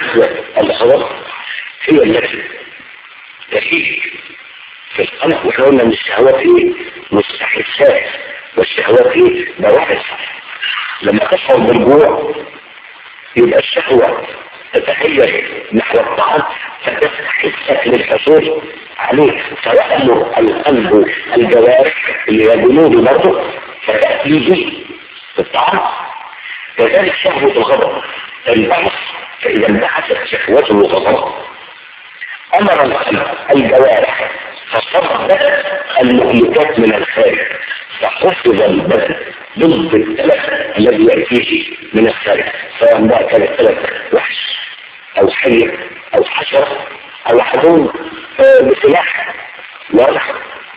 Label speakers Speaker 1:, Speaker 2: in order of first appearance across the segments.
Speaker 1: شهوة الغضب هي التي تفيد في القلب واحنا قلنا ان الشهوات ايه مستحثات والشهوات ايه بواحث لما تشعر بالجوع يبقى الشهوة تتحيز نحو الطعام فتستحثك للحصول عليه فيأمر القلب الجوارح اللي هي جنود برضه فتأتي به في الطعام كذلك شهوة الغضب تنبعث فإذا انبعثت شهوته الغضب أمر القلب الجوارح فصدت المهلكات من الخارج فحفظ البدن ضد التلف الذي يأتيه من الخارج سواء بقى كان التلف وحش أو حي أو حشرة أو عدو بسلاح واضح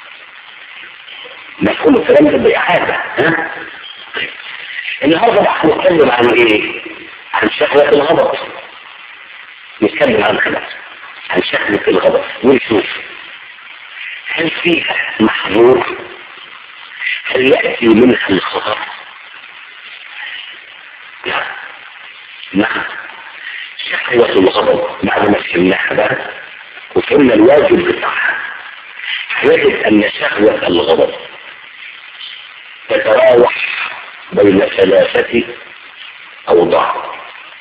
Speaker 1: مفهوم الكلام ده بإعادة ها؟ النهارده بقى هنتكلم عن ايه؟ عن شهوة الغضب نتكلم عن كده عن شهوة الغضب ونشوف هل فيها محظور هل يأتي منها الخطر نعم نعم شهوة الغضب بعد ما فهمناها بقى وفهمنا الواجب بتاعها هنجد أن شهوة الغضب تتراوح بين ثلاثة أوضاع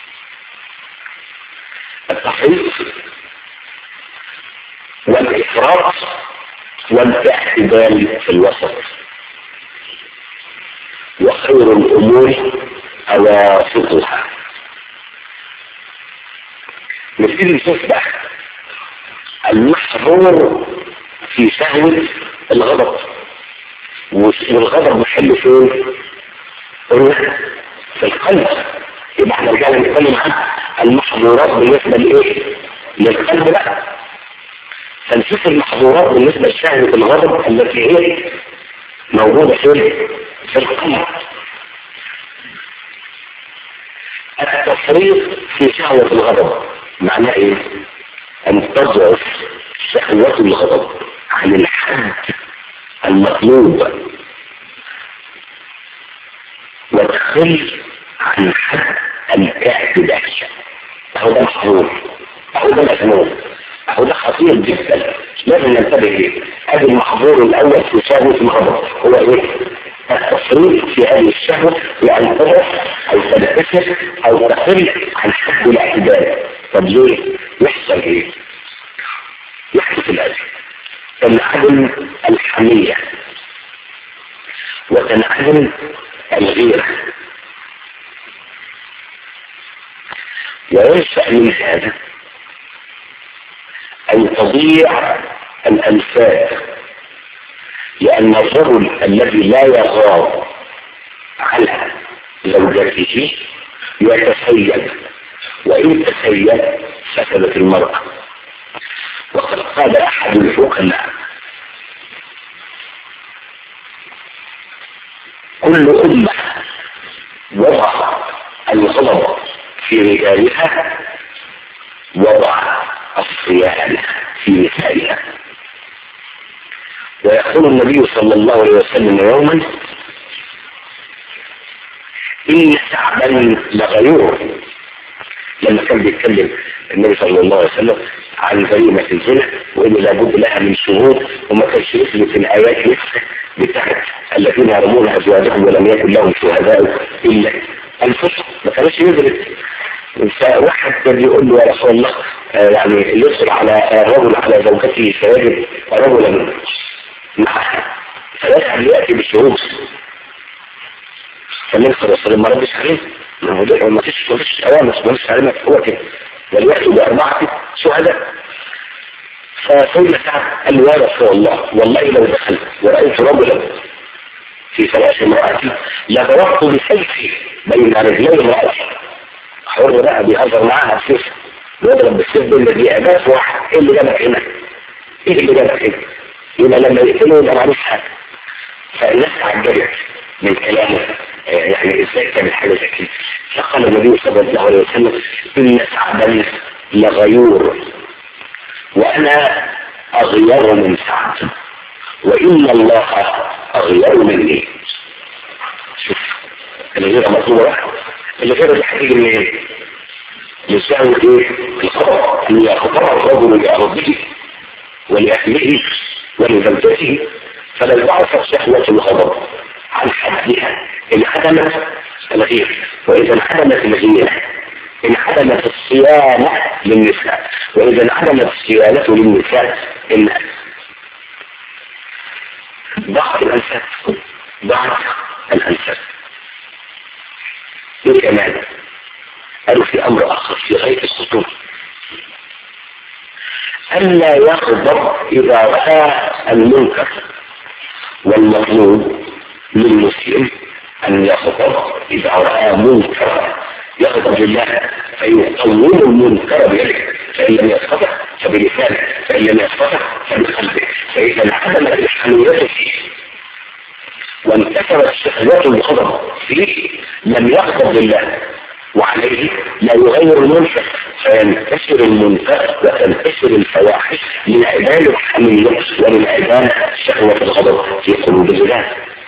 Speaker 1: التحريف والإفراط والاعتدال في الوسط وخير الأمور أواسطها نبتدي نشوف بقى المحظور في شهوة الغضب والغضب محل فين؟ قلنا في القلب يبقى احنا رجعنا نتكلم عن المحظورات بالنسبة لإيه؟ للقلب بقى فنشوف المحظورات بالنسبة لشهوة الغضب التي هي موجودة فين؟ في القلب التفريط في شهوة الغضب معناه ايه؟ ان تضعف شهوة الغضب عن الحد المطلوب وتخل عن حد الاعتدال اهو ده محظور اهو ده مجنون اهو ده خطير جدا لازم ننتبه ليه هذا المحظور الاول في شهوة الغضب هو ايه التفريط في هذه الشهوة بأن تضعف أو تنتشر أو تقل عن حد الاعتدال طب ليه؟ يحصل إيه؟ يحدث الأذى تنعدم الحمية وتنعدم الغيرة وينشأ من هذا أن تضيع الأنفاس لأن الرجل الذي لا يغار على زوجته يتسيد وإن تسيد فسدت المرأة وقد قال أحد الحكماء كل أمة وضع الغضب في رجالها وضع الصيانة في نسائها ويقول النبي صلى الله عليه وسلم يوما إن شعبا لغيور لما كان بيتكلم النبي صلى الله عليه وسلم عن جريمة الزنا وإن لابد لها من شهود وما كانش يثبت الآيات لسه بتاعت الذين يرمون أزواجهم ولم يكن لهم شهداء إلا أنفسهم ما كانش يدرك فواحد كان يقول له يا رسول الله آه يعني يصل على رجل على زوجته فيجب رجلا معها فيسأل يأتي بالشهود فالنبي صلى الله عليه وسلم ما ردش عليه ما هو ده ما فيش ما فيش اوامر ما فيش علامات هو كده وليأتوا بأربعة شهداء فسيدنا سعد قال له يا رسول الله والله لو دخلت ورأيت رجلا في ثلاث امرأتي لضربت بسيفي بين رجلي امرأتي حر بقى بيهزر معاها بسيف يضرب بالسيف بين الذي أداس واحد ايه اللي جابك هنا؟ ايه اللي جابك هنا؟ يبقى لما يقتلوا يبقى معلوش حاجة فالناس عجبت من كلامه يعني ازاي تعمل حاجة زي كده فقال النبي صلى الله عليه وسلم إن سعدا لغيور وأنا أغير من سعد وإن الله أغير مني شوف الغيرة مطلوبة الغيرة دي هتيجي منين؟ يساوي ايه الخطر ان يخطر الرجل لأرضه ولأهله ولزوجته فلو ضعفت شهوة الغضب عن حدها انعدمت الغير وإذا انعدمت الغيرة انعدمت الصيانة للنساء وإذا انعدمت الصيانة للنساء إن ضعف الأنساب ضعف الأنساب ايه كمان قالوا في أمر آخر في غاية الخطورة ألا يغضب إذا رأى المنكر والمظلوم للمسلم أن يغضب إذا رأى منكر يغضب لله فيقوم المنكر بيده فإن لم يستطع فبلسانه فإن لم يستطع فبقلبه فإذا انعدمت الحمية فيه وانتشرت شهوات الغضب فيه لم يغضب لله وعليه لا يغير المنكر فينتشر المنكر وتنتشر الفواحش من عباد الحمية ومن عباد شهوة الغضب في قلوب الناس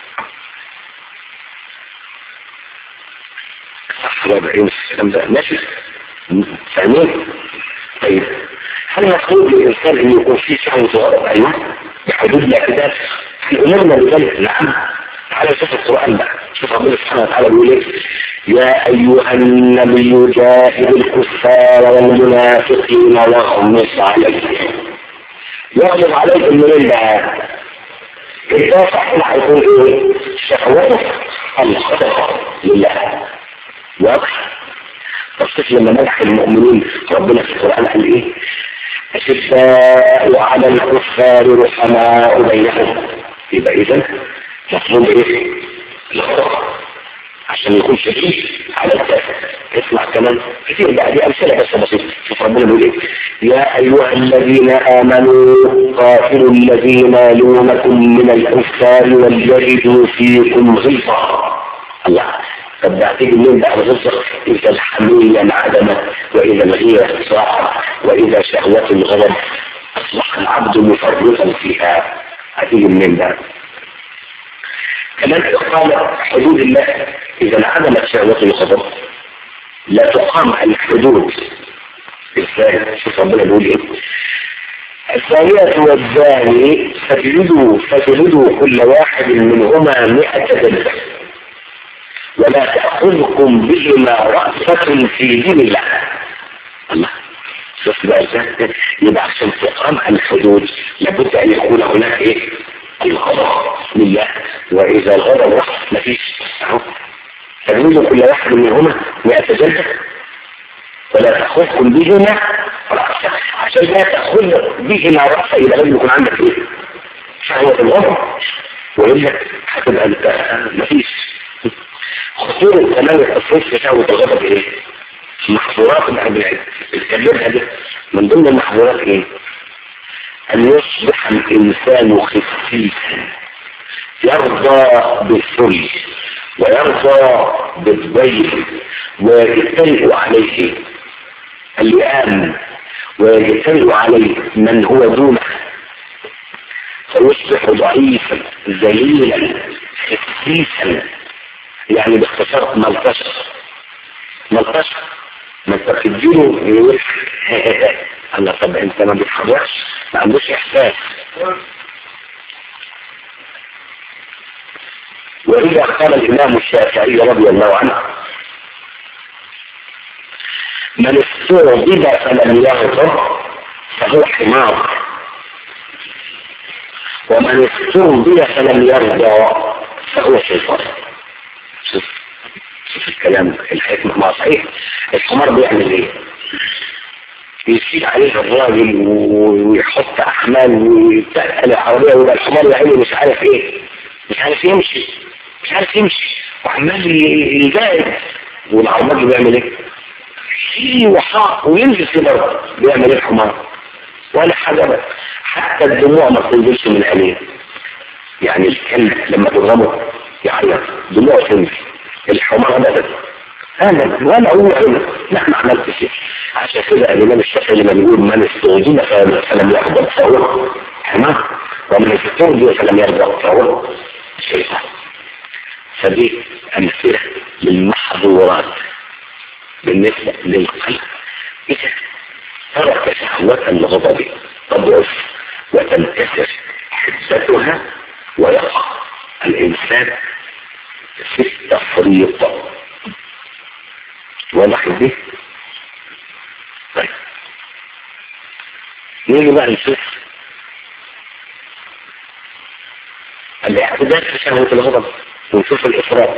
Speaker 1: صح رابعين الكلام ده ماشي فاهمين طيب هل مطلوب للإنسان أن يكون فيه شهوة غضب أيوه بحدود الاعتدال هل أمرنا بذلك نعم تعالى شوف القرآن بقى شوف ربنا سبحانه وتعالى بيقول ايه يا أيها النبي جاهد الكفار والمنافقين واغمص عليهم يغلب عليهم من الله الدافع هنا هيكون ايه شهوته الخطر لله واضح تصف لما مدح المؤمنين ربنا في القرآن قال ايه أشداء على الكفار رحماء بينهم يبقى إذا مطلوب ايه الخطر عشان يكون شديد على الكافر اسمع كمان كتير بقى دي امثله بس بسيطه شوف ربنا بيقول ايه يا ايها الذين امنوا قاتلوا الذين يلونكم من الكفار وليجدوا فيكم غلظه الله طب ده هتيجي منين بقى الغلظه اذا الحميه انعدمت واذا الغيره صاحت واذا شهوه الغضب اصبح العبد مفرطا فيها هتيجي منين بقى كمان إقامة حدود الله إذا انعدمت شهوة الغضب لا تقام الحدود إزاي شوف ربنا بيقول إيه الثانية والزاني فجلدوا فجلدوا كل واحد منهما مئة جلدة ولا تأخذكم بهما رأفة في دين الله الله شوف بقى يبقى عشان تقام الحدود لابد أن يكون هناك إيه الغضب لله وإذا الغضب راح مفيش اهو تجوز كل واحد منهما مئة جلدة ولا تأخذكم بهما رأسا عشان لا تأخذ بهما رأسا يبقى لازم يكون عندك ايه شهوة الغضب وإلا هتبقى انت مفيش خطورة كمان التصريف في شهوة الغضب ايه؟ محظورات العلم الكلمة دي من ضمن المحظورات ايه؟ أن يصبح الإنسان خفيفا يرضى بالثلج ويرضى بالضيف ويجترئ عليه اللئام ويجترئ عليه من هو دونه فيصبح ضعيفا ذليلا خفيفا يعني باختصار ملطشة ملطشة ما انت بتديله يقول الله طب انت ما بتحضرش ما عندوش احساس وإذا قال الإمام الشافعي رضي الله عنه من استعبد فلم يغضب فهو حمار ومن استعبد فلم يرضى فهو شيطان شوف شوف الكلام الحكمة ما صحيح الحمار بيعمل ايه يشيل عليه الراجل ويحط احمال ويتقل العربية ويبقى الحمار يا عيني مش عارف ايه مش عارف يمشي مش عارف يمشي وعمال يجاهد والعرباج بيعمل ايه يشيل وحاق وينزل في الارض بيعمل ايه الحمار ولا حاجة بقى حتى الدموع ما بتنزلش من عينيه يعني الكلب لما تضربه يعيط دموع تنزل الحمار ابدا انا ولا هو هنا لا ما عملتش شيء عشان كده الامام الشافعي لما بيقول من استوجب فلم يغضب فهو حمار ومن استوجب فلم يغضب فهو شيطان فدي امثله للمحظورات بالنسبه للقلب إذا ترك شهوة الغضب تضعف وتنكسر حدتها ويقع الإنسان في التفريط واضح دي طيب نيجي بقى نشوف الاعتدال في شهوة الغضب ونشوف الإفراط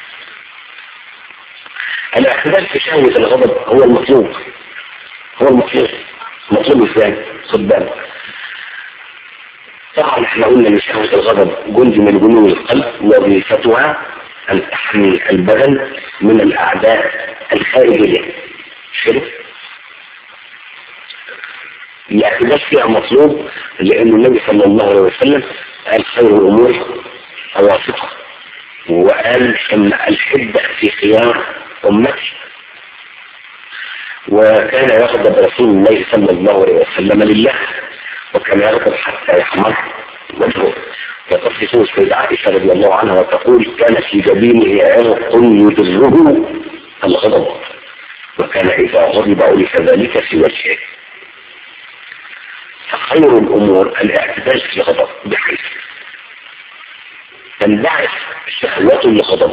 Speaker 1: الاعتدال في شهوة الغضب هو المطلوب هو المطلوب مطلوب ازاي خد بالك طبعا احنا قلنا ان شهوة الغضب جندي من جنون القلب وظيفتها ان تحمي البدن من الاعداء الخارجية شرف الاعتدال فيها مطلوب لان النبي صلى الله عليه وسلم قال خير الامور اواسطها وقال ان الحدة في خيار امتي وكان يغضب رسول الله صلى الله عليه وسلم لله وكان يغضب حتى يحمر وجهه وتصفه السيدة عائشة رضي الله عنها وتقول كان في جبينه عرق يدره الغضب وكان إذا غضب أولف ذلك في وجهه فخير الأمور الاعتدال في الغضب بحيث تنبعث شهوة الغضب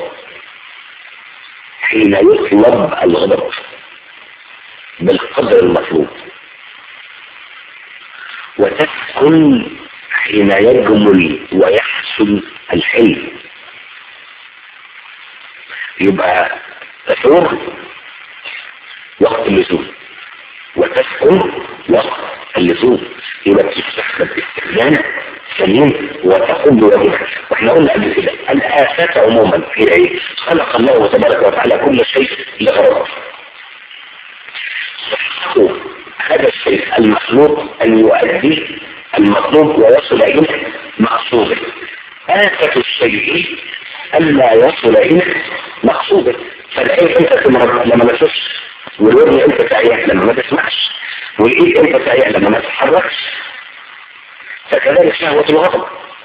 Speaker 1: حين يطلب الغضب بالقدر المطلوب وتسكن حين يجمل ويحسن الحلم يبقى تثور وقت اللزوم وتسكن وقت اللزوم يبقى تستخدم استخدام سليم وتقوم بواجبها واحنا قلنا قبل كده الآفات عموما هي ايه؟ خلق الله تبارك وتعالى كل شيء لغرض صحته هذا الشيء المخلوق أن يؤدي المطلوب ويصل إلى مقصوده آفة الشيء ألا يصل إلى مقصوده فالعين أنت تمرض لما ما تشوفش والودن أنت تعيح لما ما تسمعش والإيد أنت تعيح لما ما تتحركش فكذلك شهوة الغضب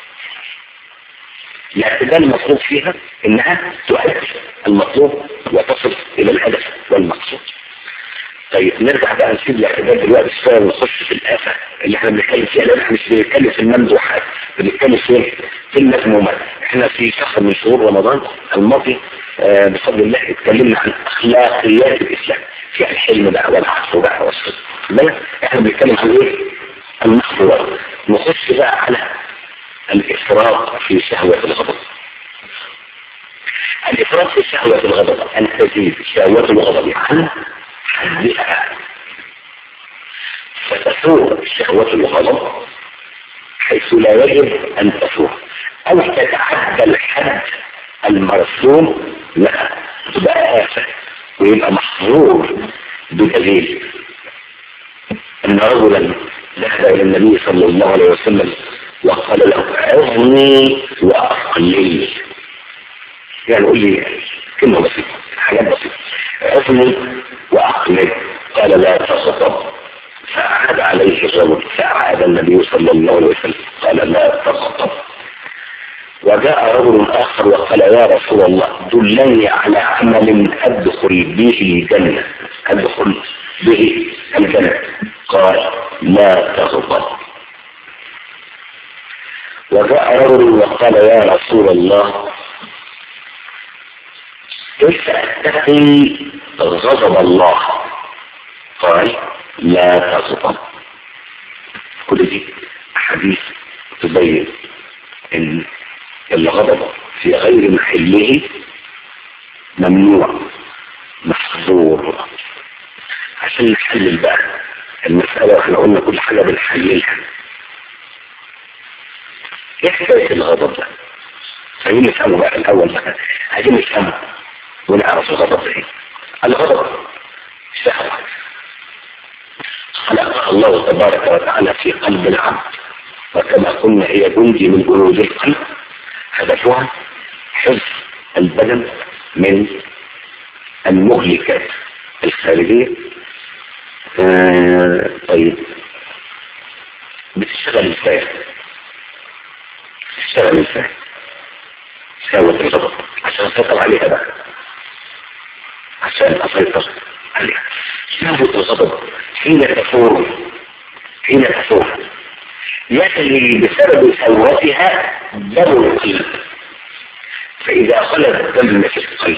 Speaker 1: الاعتدال المطلوب فيها انها تؤدي المطلوب وتصل الى الهدف والمقصود طيب نرجع بقى نسيب الاعتدال دلوقتي شويه ونخش في الآفة اللي احنا بنتكلم فيها لان احنا مش بنتكلم في الممدوحات بنتكلم في في المذمومات احنا في شهر من شهور رمضان الماضي آه بفضل الله اتكلمنا عن اخلاقيات الاسلام في الحلم بقى والعفو بقى والصدق احنا بنتكلم عن ايه؟ المحظور نخش بقى على الافراط في شهوة الغضب الافراط في شهوة الغضب ان تزيد شهوة الغضب عن حدها فتثور شهوة الغضب حيث لا يجب ان تثور او تتعدى الحد المرسوم لها تبقى آفة ويبقى محظور بدليل ان رجلا ذهب الى النبي صلى الله عليه وسلم وقال له عظني واقلل يعني قول لي كلمة بسيطة حاجات بسيطة عظني واقلل قال لا تغضب فأعاد عليه الرجل فأعاد النبي صلى الله عليه وسلم قال لا تغضب وجاء رجل آخر وقال يا رسول الله دلني على عمل أدخل به الجنة أدخل به الجنة قال لا تغضب وجاء رجل وقال يا رسول الله كيف أتقي غضب الله قال لا تغضب كل دي أحاديث تبين ان الغضب في غير محله ممنوع محظور عشان نحلل بقى المسألة واحنا قلنا كل حاجة بنحللها ايه حكاية الغضب ده عايزين نفهمه بقى الاول بقى عايزين نفهمه ونعرف الغضب ايه الغضب شهوة خلقها الله تبارك وتعالى في قلب العبد وكما قلنا هي جندي من جنود القلب هدفها حفظ البدن من المهلكات الخارجية آه طيب بتشتغل ازاي بتشتغل ازاي ساوة الغضب عشان اسيطر عليها بقى عشان اسيطر عليها شهوة الغضب حين تفور حين تفور يجري بسبب ثورتها دم القلب فإذا خلت الدم في القلب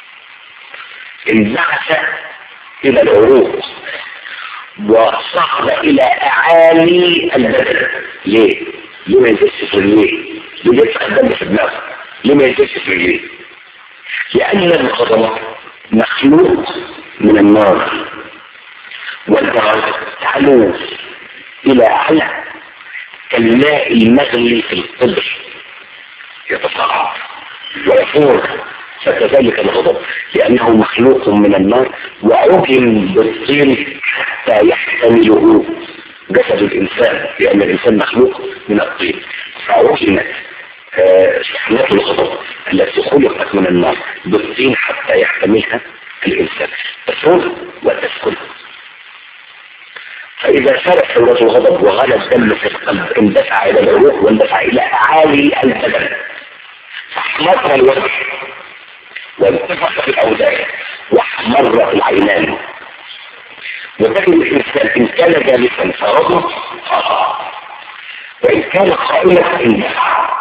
Speaker 1: انبعث إلى العروق وصعد إلى أعالي البدن ليه؟ ليه ما ينزلش في رجليه؟ ليه يدفع الدم في دماغه؟ ليه ما ينزلش في رجليه؟ لأن الغضب مخلوق من النار والنار تعلو إلى أعلى كالماء المغلي في القدر يتصاعد ويفور فكذلك الغضب لأنه مخلوق من النار وعجم بالطين حتى يحتمله جسد الإنسان لأن الإنسان مخلوق من الطين فعجمت شحنات الغضب التي خلقت من النار بالطين حتى يحتملها الإنسان تفور وتسكن فإذا سارت ثورة الغضب وغلى الدم في القلب اندفع إلى العروق واندفع إلى أعالي البدن فاحمر الوجه وانتفخ الأوداع واحمرت العينان وتجد الإنسان إن كان جالسا فغضب خطأ وإن كان قائما اندفع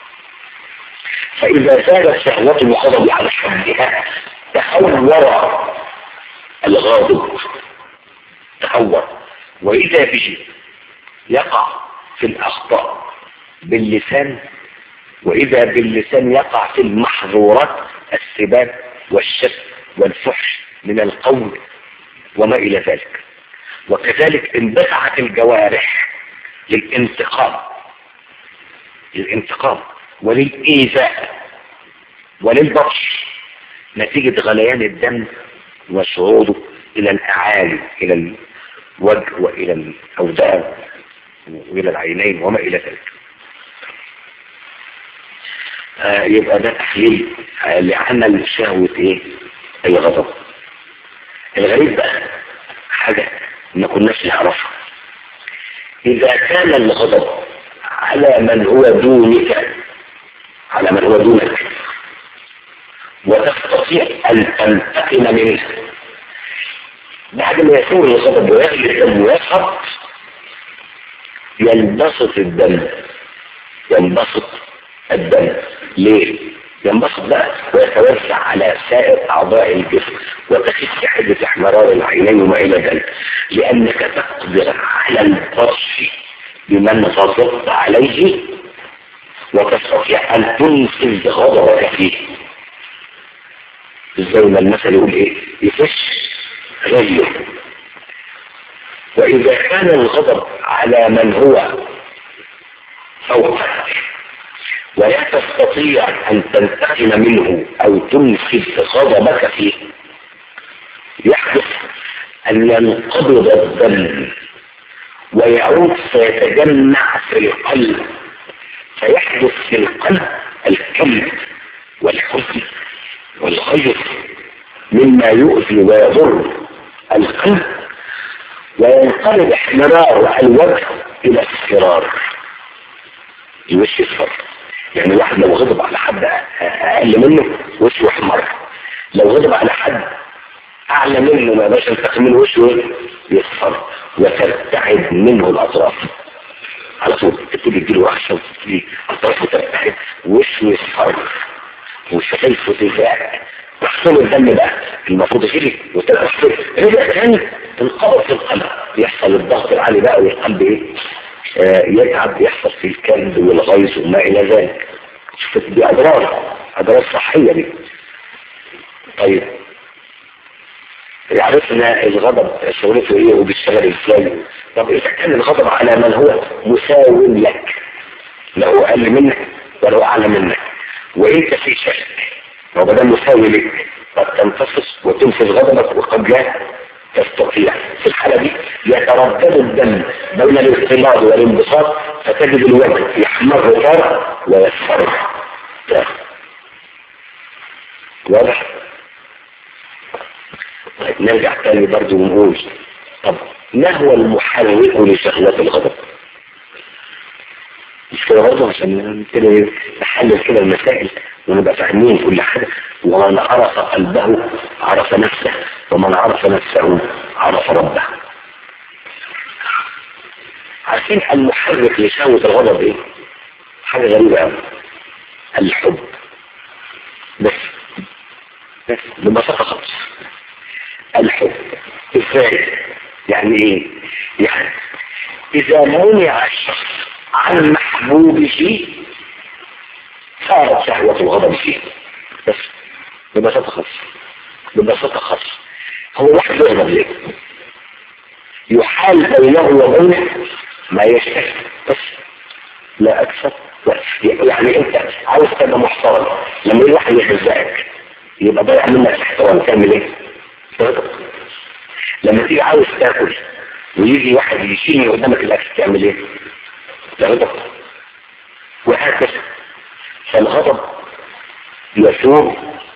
Speaker 1: فإذا زالت شهوة الغضب على حدها تحور الغاضب تحور وإذا به يقع في الأخطاء باللسان وإذا باللسان يقع في المحظورات السباب والشك والفحش من القول وما إلى ذلك وكذلك اندفعت الجوارح للانتقام للانتقام وللإيذاء وللبطش نتيجة غليان الدم وصعوده إلى الأعالي إلى الوجه وإلى الأودان وإلى العينين وما إلى ذلك آه يبقى ده تحليل آه لعمل شهوة ايه الغضب الغريب بقى حاجة ما كناش نعرفها اذا كان الغضب على من هو دونك على من هو دونك وتستطيع ان تنتقم منه بعد ما يثور الغضب ويغلي الدم ويسقط ينبسط الدم ينبسط الدم ليه ينبسط بقى ويتوزع على سائر اعضاء الجسم وتخف حدة احمرار العينين وما الى ذلك لانك تقدر على البطش بمن غضبت عليه وتستطيع ان تنفذ غضبك فيه زي ما المثل يقول ايه يفش غيره واذا كان الغضب على من هو فوقك ولا تستطيع أن تنتقم منه أو تنفذ غضبك فيه يحدث أن ينقبض الدم ويعود فيتجمع في القلب فيحدث في القلب الكلب والحزن والغيظ مما يؤذي ويضر القلب وينقلب احمرار الوجه إلى اصفرار الوش اصفر يعني واحد لو غضب على حد اقل منه وشه احمر لو غضب على حد اعلى منه ما باش ينتقم من وشه يصفر وتبتعد منه الاطراف على طول تبتدي تجيله وحشه وتبتدي اطرافه تبتعد وشه يصفر وشفايفه تزاق تحصل الدم بقى المفروض يجري وتحصل رجع تاني تنقبض في القلب يحصل الضغط العالي بقى والقلب ايه يتعب يحصل في الكلب والغيظ وما الى ذلك دي اضرار اضرار صحية دي طيب عرفنا الغضب شغلته ايه وبيشتغل ازاي طب اذا كان الغضب على من هو مساو لك لا هو اقل منك ولا هو اعلى منك وانت في شك هو بدل مساوي لك قد تنتصص وتنفذ غضبك وقد لا تستطيع في الحالة دي يتردد الدم بين الاختلاط والانبساط فتجد الوجه يحمر تار ويصفر تار واضح طيب نرجع تاني برضو ونقول طب ما هو المحرك لشهوة الغضب مش كده برضه عشان كده نحلل كده المسائل ونبقى فاهمين كل حاجة ومن عرف قلبه عرف نفسه ومن عرف نفسه عرف ربه عارفين المحرك لشهوة الغضب ايه حاجة غريبة قوي الحب بس بس ببساطة خالص الحب ازاي يعني ايه يعني اذا منع الشخص عن محبوبه صارت شهوة الغضب فيه بس ببساطة خالص ببساطة خالص هو واحد يغضب ليه يحال بينه وبينه ما يشتهي بس لا اكثر يعني انت عاوز تبقى محترم لما يجي واحد يهزئك يبقى ضيع منك الاحترام تعمل ايه؟ لما تيجي عاوز تاكل ويجي واحد يشيل قدامك الاكل تعمل ايه؟ تغضب وهكذا فالغضب يثور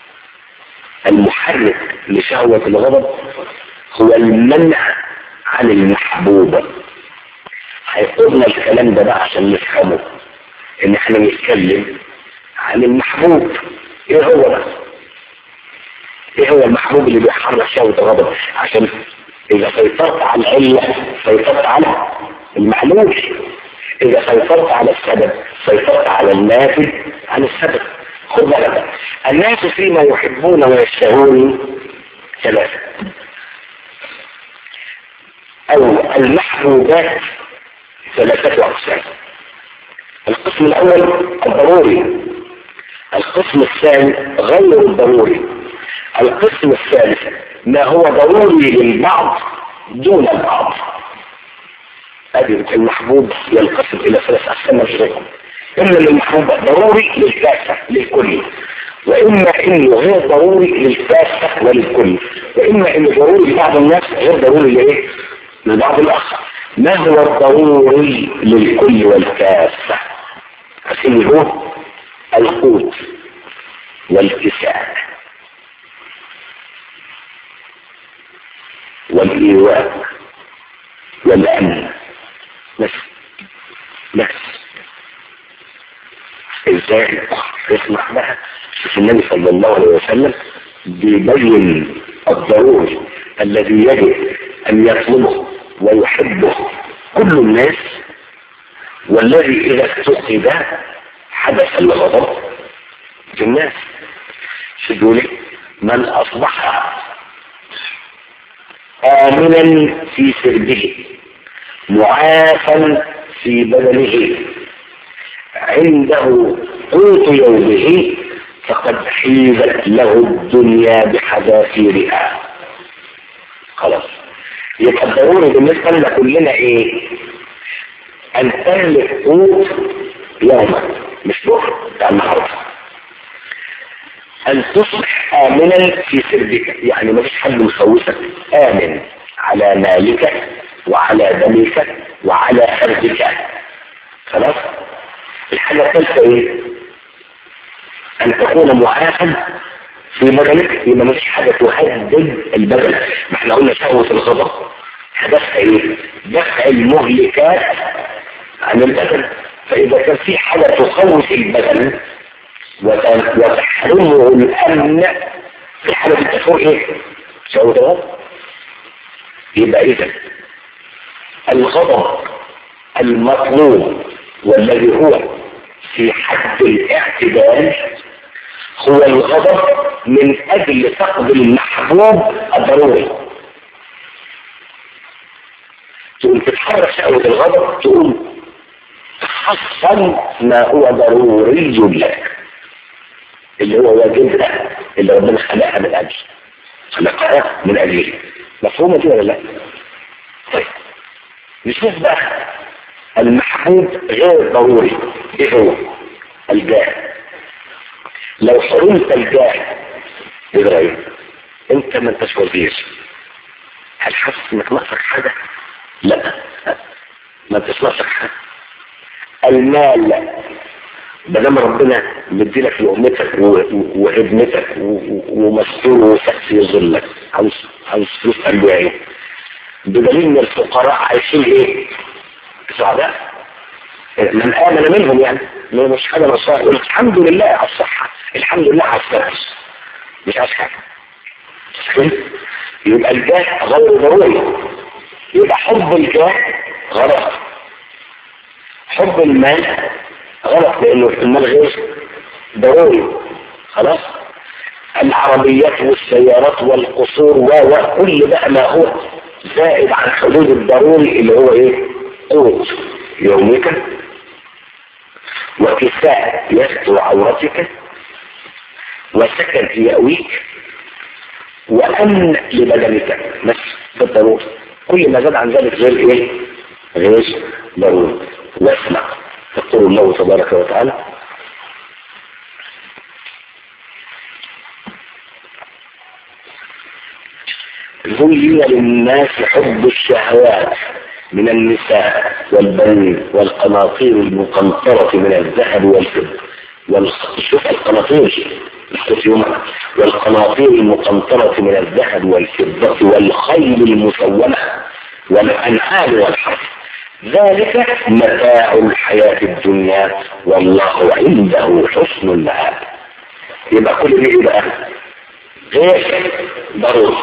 Speaker 1: المحرك لشهوة الغضب هو المنع عن المحبوبة هيقولنا الكلام ده بقى عشان نفهمه ان احنا نتكلم عن المحبوب ايه هو ده ايه هو المحبوب اللي بيحرك شهوة الغضب عشان اذا سيطرت على العلة سيطرت على المعلوم اذا سيطرت على السبب سيطرت على النافذ عن السبب خذ بالك الناس فيما يحبون ويشتهون ثلاثة او المحبوبات ثلاثة اقسام القسم الاول الضروري القسم الثاني غير الضروري القسم الثالث ما هو ضروري للبعض دون البعض هذه المحبوب ينقسم الى ثلاث اقسام مشروع اما المحبوب ضروري للكافة للكل واما انه غير ضروري للكافة وللكل واما انه ضروري لبعض الناس غير ضروري لايه لبعض الاخر ما هو الضروري للكل والكافة عشان هو القوت والكساء والإيواء والأمن بس بس ازاي اسمع بقى شوف النبي صلى الله عليه وسلم بيبين الضروري الذي يجب ان يطلبه ويحبه كل الناس والذي اذا افتقد حدث الغضب في الناس شدوا لي من اصبح آمنا في سربه معافا في بدنه عنده قوت يومه فقد حيزت له الدنيا بحذافيرها خلاص يبقى الضروري بالنسبة لنا كلنا ايه ان تملك قوت يومك مش بكره بتاع النهارده ان تصبح امنا في سربك يعني مفيش حد مخوفك امن على مالك وعلى دمك وعلى ارضك خلاص الحاجة الثالثة ايه ان تكون معافا في بدنك يبقى مفيش حاجة تهدد البدن ما احنا قلنا شهوة الغضب هدفها ايه دفع المهلكات عن البدن فاذا كان في حاجة تخوف البدن وتحرمه الامن في حالة التفور ايه شهوة الغضب يبقى اذا الغضب المطلوب والذي هو في حد الاعتدال هو الغضب من اجل فقد المحبوب الضروري تقوم تتحرك شهوة الغضب تقوم تحصل ما هو ضروري لك اللي هو واجب لك اللي ربنا خلقها من اجل خلقها من اجله مفهومة دي ولا لا؟ طيب نشوف بقى المحبوب غير ضروري ايه هو الجاه لو حرمت الجاه ايه رايك انت ما انتش وزير هل حاسس انك ناقصك حاجه لا ما انتش ناقصك حاجه المال بدل ربنا مديلك لأمتك وابنتك ومستور وسقف يظلك عاوز عاوز فلوس قلبه ايه بدليل ان الفقراء عايشين ايه سعداء من آمن منهم يعني مش حاجة نصائح يقول الحمد لله على الصحة الحمد لله على السقف مش عايز حاجة يبقى الجاه غير ضروري يبقى حب الجاه غلط حب المال غلط لانه المال غير ضروري خلاص العربيات والسيارات والقصور وكل بقى ما هو زائد عن حدود الضروري اللي هو ايه قوت يومك وكساء يستر عورتك وسكن يأويك وأمن لبدنك بس بالضرورة كل ما زاد عن ذلك غير ايه غير ضروري واسمع يقول الله تبارك وتعالى زين للناس حب الشهوات من النساء والبنين والقناطير المقنطرة من الذهب والفضة شوف القناطير والقناطير المقنطرة من الذهب والفضة والخيل المسومة والأنعام والحرث ذلك متاع الحياة الدنيا والله عنده حسن المآب يبقى كل دي بقى غير ضروري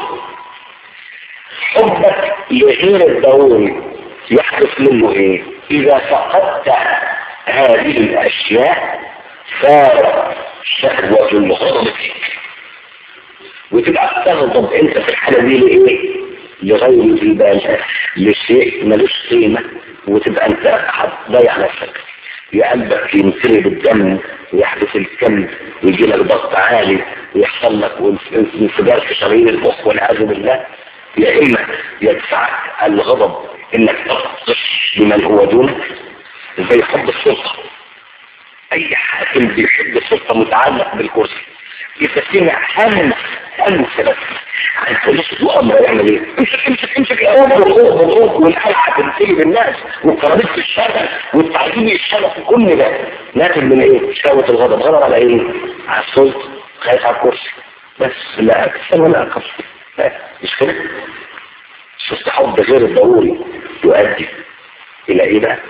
Speaker 1: حبك لغير الضروري يحدث منه ايه اذا فقدت هذه الاشياء صار شهوة الغضب فيك وتبقى تغضب انت في الحالة دي لايه لغير البال لشيء ملوش قيمة وتبقى انت هتضيع نفسك يا قلبك ينفرد بالدم ويحدث الكم ويجي لك ضغط عالي ويحصل لك انفجار في شرايين المخ والعياذ بالله يا اما يدفعك الغضب انك تبطش بمن هو دونك زي حب السلطة اي حاكم بيحب السلطة متعلق بالكرسي اذا سمع همس همس بس عن حدوث الامر يعمل ايه امسك امسك امسك الامر والروح والروح والقلعة تنتهي بالناس والكراميس في الشارع والتعذيب الشارع في كل ده ناتج من ايه شهوة الغضب غضب على ايه على السلطة خايف على الكرسي بس لا اكثر ولا اقل مش كده شفت حب غير الضروري يؤدي الى ايه بقى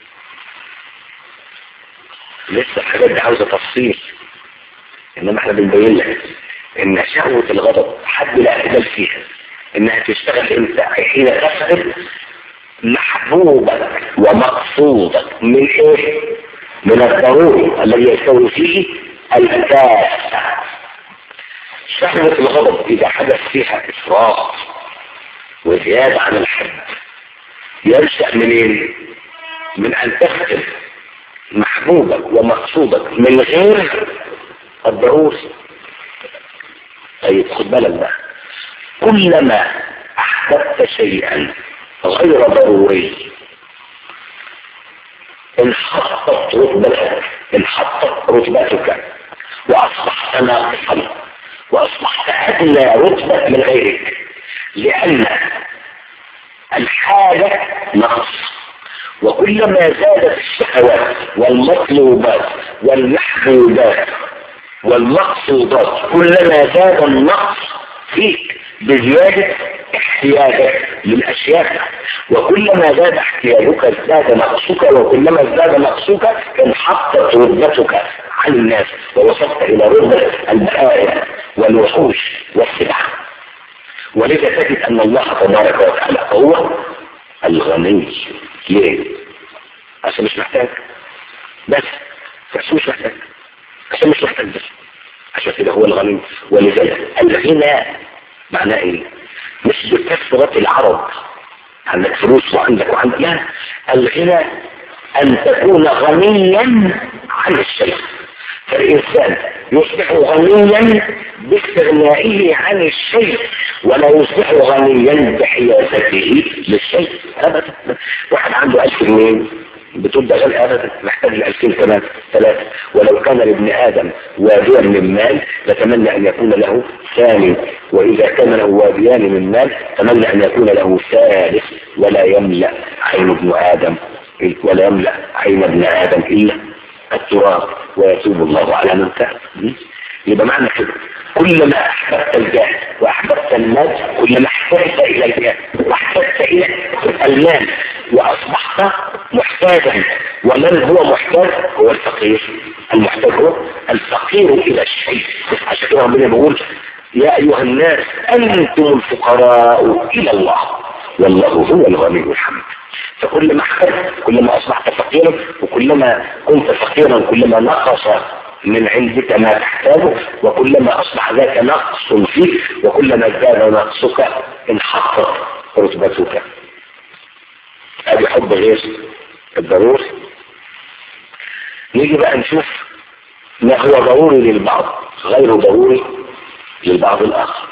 Speaker 1: لسه الحاجات دي عاوزه تفصيل انما احنا بنبين لك ان شهوة الغضب حد لا اعتدال فيها انها تشتغل امتى حين تفقد محبوبك ومقصودك من ايه من الضروري الذي يستوي فيه الكافة شهوة الغضب اذا حدث فيها افراط وزيادة عن الحد ينشأ منين من ان تفقد محبوبك ومقصودك من غير الضروري طيب خد بالك بقى كلما احببت شيئا غير ضروري انحطت رتبتك انحطت رتبتك واصبحت ناقصا واصبحت ادنى رتبه من غيرك لان الحاجه نقص وكلما زادت الشهوات والمطلوبات والمحبوبات والمقصودات كلما زاد النقص فيك بزيادة احتياجك للأشياء وكلما زاد احتياجك ازداد نقصك وكلما ازداد نقصك انحطت رتبتك عن الناس ووصلت إلى رتبة البهائم والوحوش والسبع ولذا تجد أن الله تبارك وتعالى هو الغني ليه؟ عشان مش محتاج بس عشان مش محتاج عشان مش محتاج بس عشان كده هو الغني ولذلك الغنى معناه ايه مش بكثرة العرض عندك فلوس وعندك وعندك لا الغنى ان تكون غنيا عن الشيء فالإنسان يصبح غنيا باستغنائه عن الشيء ولا يصبح غنيا بحيازته للشيء أبدا واحد عنده ألف جنيه بتبقى غير أبدا محتاج الألفين كمان ثلاثة ولو كان لابن آدم واديا من مال لتمنى أن يكون له ثاني وإذا كان له واديان من مال تمنى أن يكون له ثالث ولا يملأ عين ابن آدم ولا يملأ عين ابن آدم إلا التراب ويتوب الله على من تاب يبقى معنى كده كلما احببت الجاه واحببت المال كلما احتجت الى الجاه واحتجت الى المال واصبحت محتاجا ومن هو محتاج هو الفقير المحتاج هو الفقير الى الشيء عشان كده ربنا بيقول يا أيها الناس أنتم الفقراء إلى الله والله هو الغني الحميد فكلما احتجت كلما أصبحت فقيرا وكلما كنت فقيرا كلما نقص من عندك ما تحتاجه وكلما أصبح ذاك نقص فيك وكلما ازداد نقصك انحطت رتبتك ادي حب غير الضروري نيجي بقى نشوف ما هو ضروري للبعض غير ضروري للبعض الآخر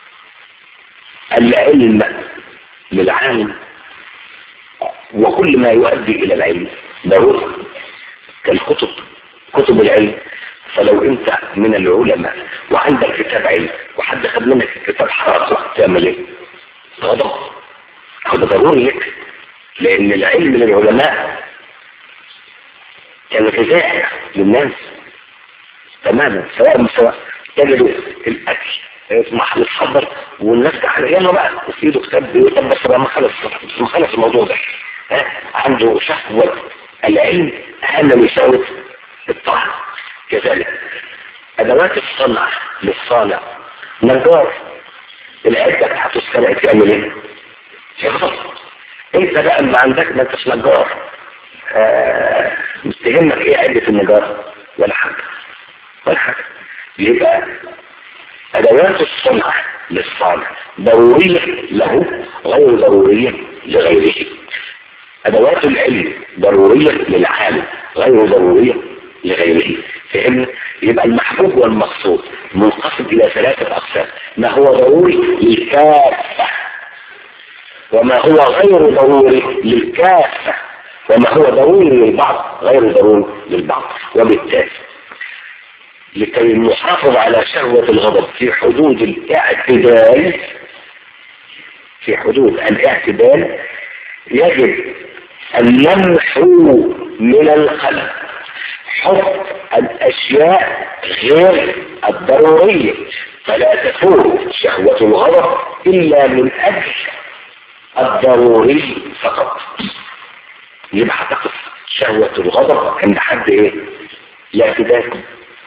Speaker 1: العلم للعالم وكل ما يؤدي إلى العلم ضروري كالكتب كتب العلم فلو انت من العلماء وعندك كتاب علم وحد خد منك الكتاب حرام تعمل ايه؟ غضب هذا ضروري لك لان العلم للعلماء كان غذاء للناس تماما سواء سواء تجدوا الاكل في محل الحضر والناس قاعده يلا بقى وفي ايده كتاب بيقول بس بقى ما خلص ما خلص الموضوع ده ها عنده شهوه العلم اهم من شهوه الطعام كذلك ادوات الصنع للصانع نجار العده بتاعته السنه تعمل ايه؟ يخلص انت بقى ما عندك ما انتش نجار آه تهمك ايه عده النجار ولا حاجه ولا حاجه يبقى ادوات الصنع للصانع ضروريه له غير ضروريه لغيره ادوات العلم ضروريه للعالم غير ضروريه لغيره فإن يبقى المحبوب والمقصود منقسم إلى ثلاثة أقسام ما هو ضروري للكافة وما هو غير ضروري للكافة وما هو ضروري للبعض غير ضروري للبعض وبالتالي لكي نحافظ على شهوة الغضب في حدود الاعتدال في حدود الاعتدال يجب أن نمحو من القلب حب الأشياء غير الضرورية فلا تكون شهوة الغضب إلا من أجل الضروري فقط يبقى هتقف شهوة الغضب عند حد ايه الاعتدال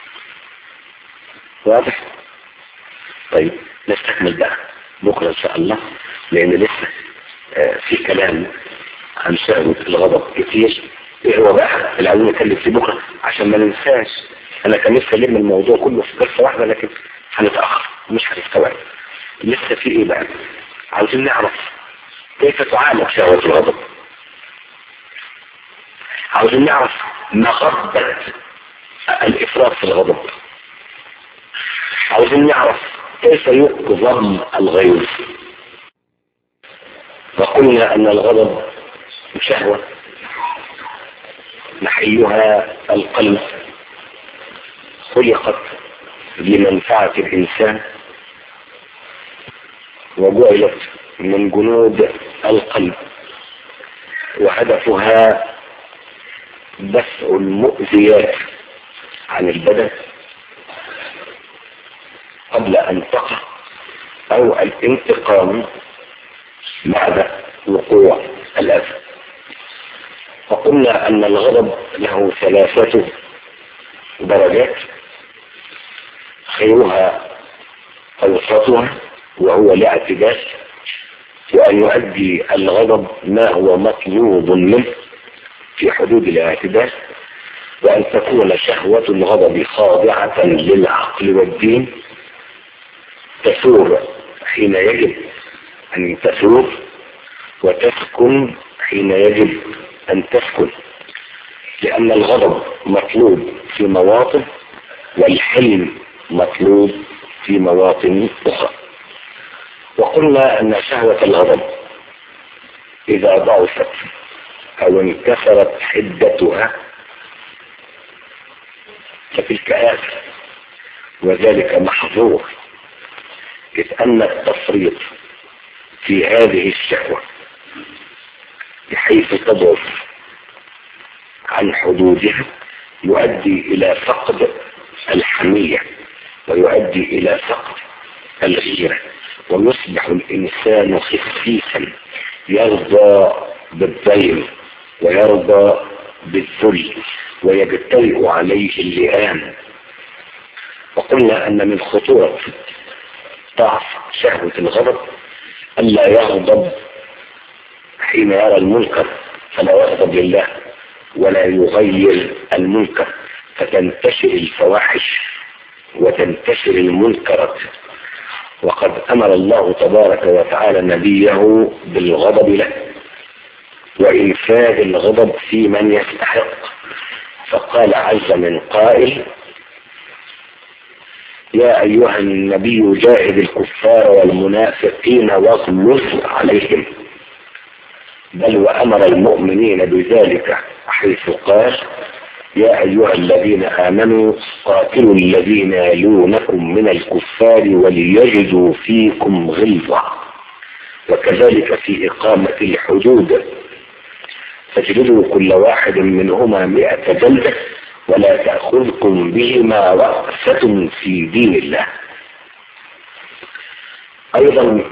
Speaker 1: واضح طيب نستكمل بقى بكرة ان شاء الله لان لسه آه في كلام عن شهوة الغضب كتير ايه هو بقى اللي عاوزين نتكلم فيه بكرة عشان ما ننساش انا كان نفسي الم الموضوع كله في جلسة واحدة لكن هنتأخر مش هنستوعب لسه في ايه بقى عاوزين نعرف كيف تعالج شهوة الغضب عاوزين نعرف مغبة الإفراط في الغضب عاوزين نعرف كيف يقضم الغيظ وقلنا أن الغضب شهوة محلها القلب خلقت لمنفعة الإنسان وجعلت من جنود القلب وهدفها دفع المؤذيات عن البدن قبل أن تقع أو الانتقام بعد وقوع الأذى وقلنا أن الغضب له ثلاثة درجات خيرها أوسطها وهو الاعتدال وأن يؤدي الغضب ما هو مطلوب منه في حدود الاعتدال وأن تكون شهوة الغضب خاضعة للعقل والدين تثور حين يجب أن تثور وتسكن حين يجب أن تسكن لأن الغضب مطلوب في مواطن والحلم مطلوب في مواطن أخرى وقلنا أن شهوة الغضب إذا ضعفت أو انكسرت حدتها فتلك آفة وذلك محظور إذ أن التفريط في هذه الشهوة بحيث تضعف عن حدودها يؤدي إلى فقد الحمية ويؤدي إلى فقد الغيرة ويصبح الإنسان خفيفا يرضى بالضيم ويرضى بالذل ويجترئ عليه اللئام وقلنا أن من خطورة ضعف شهوة الغضب ألا يغضب حين يرى المنكر فلا يغضب لله ولا يغير المنكر فتنتشر الفواحش وتنتشر المنكرات وقد أمر الله تبارك وتعالى نبيه بالغضب له وإنفاذ الغضب في من يستحق فقال عز من قائل يا أيها النبي جاهد الكفار والمنافقين واغلظ عليهم بل وأمر المؤمنين بذلك حيث قال يا أيها الذين آمنوا قاتلوا الذين يلونكم من الكفار وليجدوا فيكم غلظة وكذلك في إقامة الحدود فاجلدوا كل واحد منهما مئة جلدة ولا تأخذكم بهما رأفة في دين الله أيضا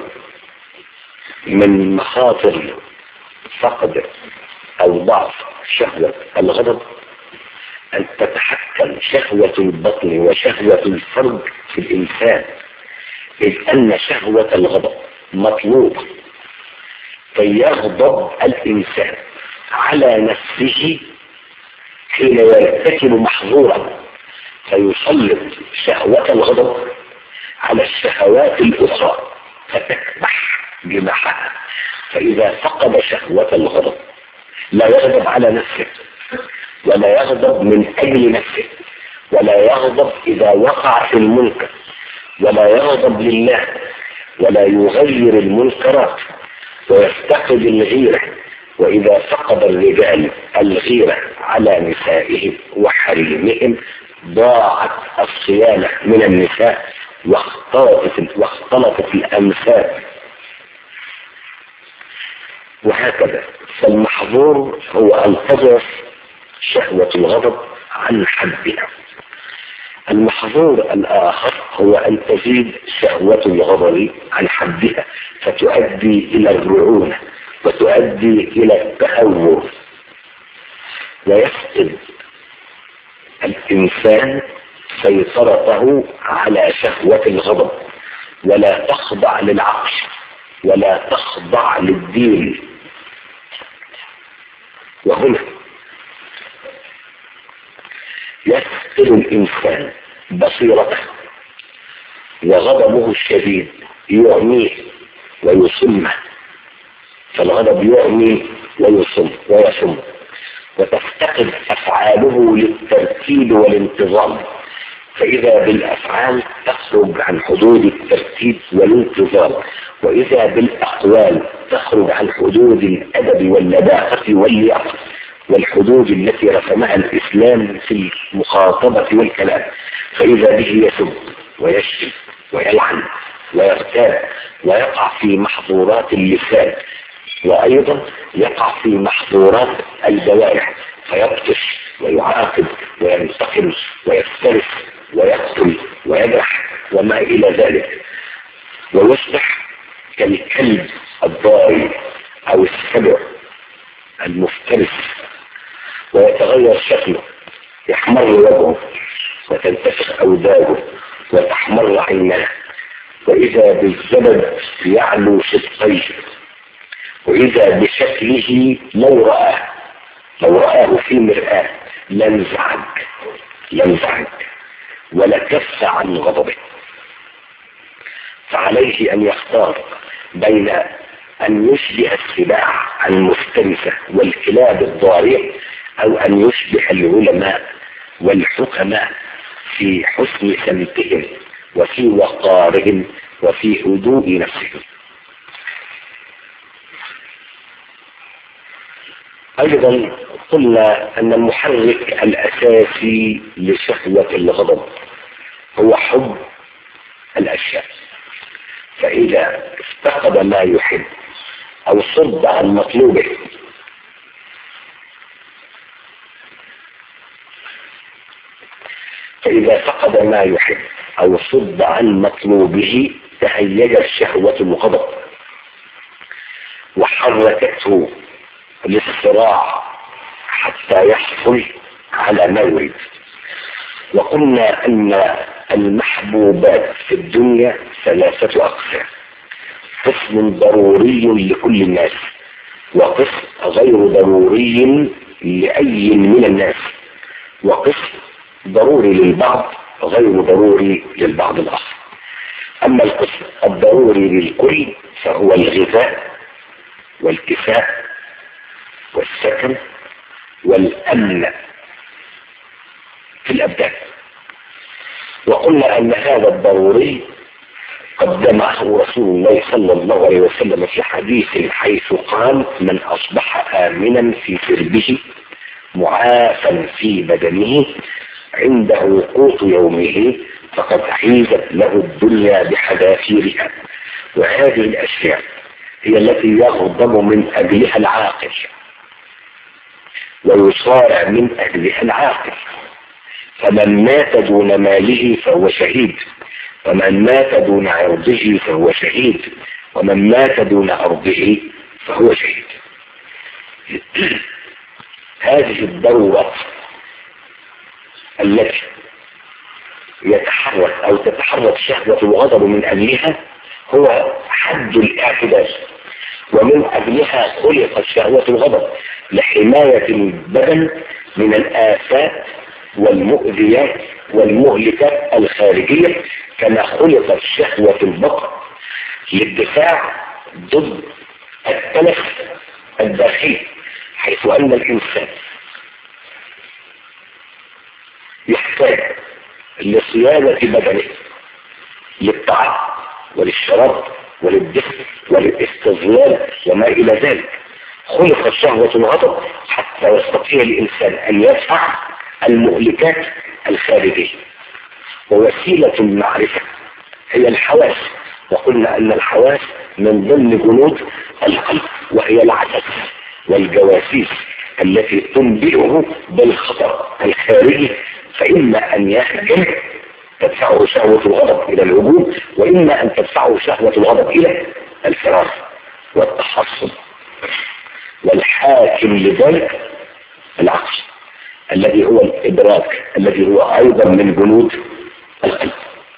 Speaker 1: من مخاطر فقد أو ضعف شهوة الغضب أن تتحكم شهوة البطن وشهوة الفرج في الإنسان إذ أن شهوة الغضب مطلوب كي يغضب الإنسان على نفسه حين يرتكب محظورا فيسلط شهوة الغضب على الشهوات الأخرى فتكبح جماحها فإذا فقد شهوة الغضب لا يغضب على نفسه ولا يغضب من أجل نفسه ولا يغضب إذا وقع في المنكر ولا يغضب لله ولا يغير المنكرات ويفتقد الغيرة وإذا فقد الرجال الغيرة على نسائهم وحريمهم ضاعت الصيانة من النساء واختلطت, واختلطت الأمثال وهكذا فالمحظور هو أن تضعف شهوة الغضب عن حدها المحظور الآخر هو أن تزيد شهوة الغضب عن حدها فتؤدي إلى الرعونة وتؤدي إلى التهور ويفقد الإنسان سيطرته على شهوة الغضب ولا تخضع للعقل ولا تخضع للدين وهنا يفقد الإنسان بصيرته وغضبه الشديد يعميه ويسمه فالغضب يعمي ويصم ويصم وتفتقد أفعاله للترتيب والانتظام فإذا بالأفعال تخرج عن حدود الترتيب والانتظام وإذا بالأقوال تخرج عن حدود الأدب واللباقة واللياقة والحدود التي رسمها الإسلام في المخاطبة والكلام فإذا به يسب ويشتم ويلعن ويغتاب ويقع في محظورات اللسان وأيضا يقع في محظورات الجوارح فيبطش ويعاقب وينتقم ويفترس ويقتل ويجرح وما إلى ذلك ويصبح كالكلب الضاري أو السبع المفترس ويتغير شكله يحمر وجهه وتنتفخ أوداده وتحمر عيناه وإذا بالزبد يعلو شقيه وإذا بشكله لو رآه لو رآه في مرآة لانزعج لانزعج ولكف عن غضبه فعليه أن يختار بين أن يشبه السباع المفترسة والكلاب الضارية أو أن يشبه العلماء والحكماء في حسن سمتهم وفي وقارهم وفي هدوء نفسهم أيضا قلنا أن المحرك الأساسي لشهوة الغضب هو حب الأشياء فإذا افتقد ما يحب أو صد عن مطلوبه فإذا فقد ما يحب أو صد عن مطلوبه تهيجت شهوة الغضب وحركته للصراع حتى يحصل على ما يريد وقلنا أن المحبوبات في الدنيا ثلاثة أقسام قسم ضروري لكل الناس وقسم غير ضروري لأي من الناس وقسم ضروري للبعض غير ضروري للبعض الآخر أما القسم الضروري للكل فهو الغذاء والكفاء والسكن والأمن في الأبدان وقلنا أن هذا الضروري قدمه رسول الله صلى الله عليه وسلم في حديث حيث قال من أصبح آمنا في سربه معافا في بدنه عنده قوت يومه فقد حيزت له الدنيا بحذافيرها وهذه الأشياء هي التي يغضب من أجلها العاقل ويصارع من أجلها العاقل فمن مات دون ماله فهو شهيد ومن مات دون عرضه فهو شهيد ومن مات دون عرضه فهو شهيد هذه الضرورة التي يتحرك او تتحرك شهوة الغضب من اجلها هو حد الاعتدال ومن اجلها خلقت شهوة الغضب لحماية البدن من الآفات والمؤذيات والمهلكات الخارجية كما خلقت شهوة البقر للدفاع ضد التلف الداخلي حيث أن الإنسان يحتاج لصيانة بدنه للطعام وللشراب وللدفء وللاستظلال وما إلى ذلك خلق شهوة الغضب حتى يستطيع الإنسان أن يدفع المهلكات الخارجية ووسيلة المعرفة هي الحواس وقلنا أن الحواس من ضمن جنود القلب وهي العدس والجواسيس التي تنبئه بالخطر الخارجي فإما أن يهجم تدفعه شهوة الغضب إلى الهجوم وإما أن تدفعه شهوة الغضب إلى الفرار والتحصن والحاكم لذلك العقل الذي هو الإدراك الذي هو أيضا من جنود القلب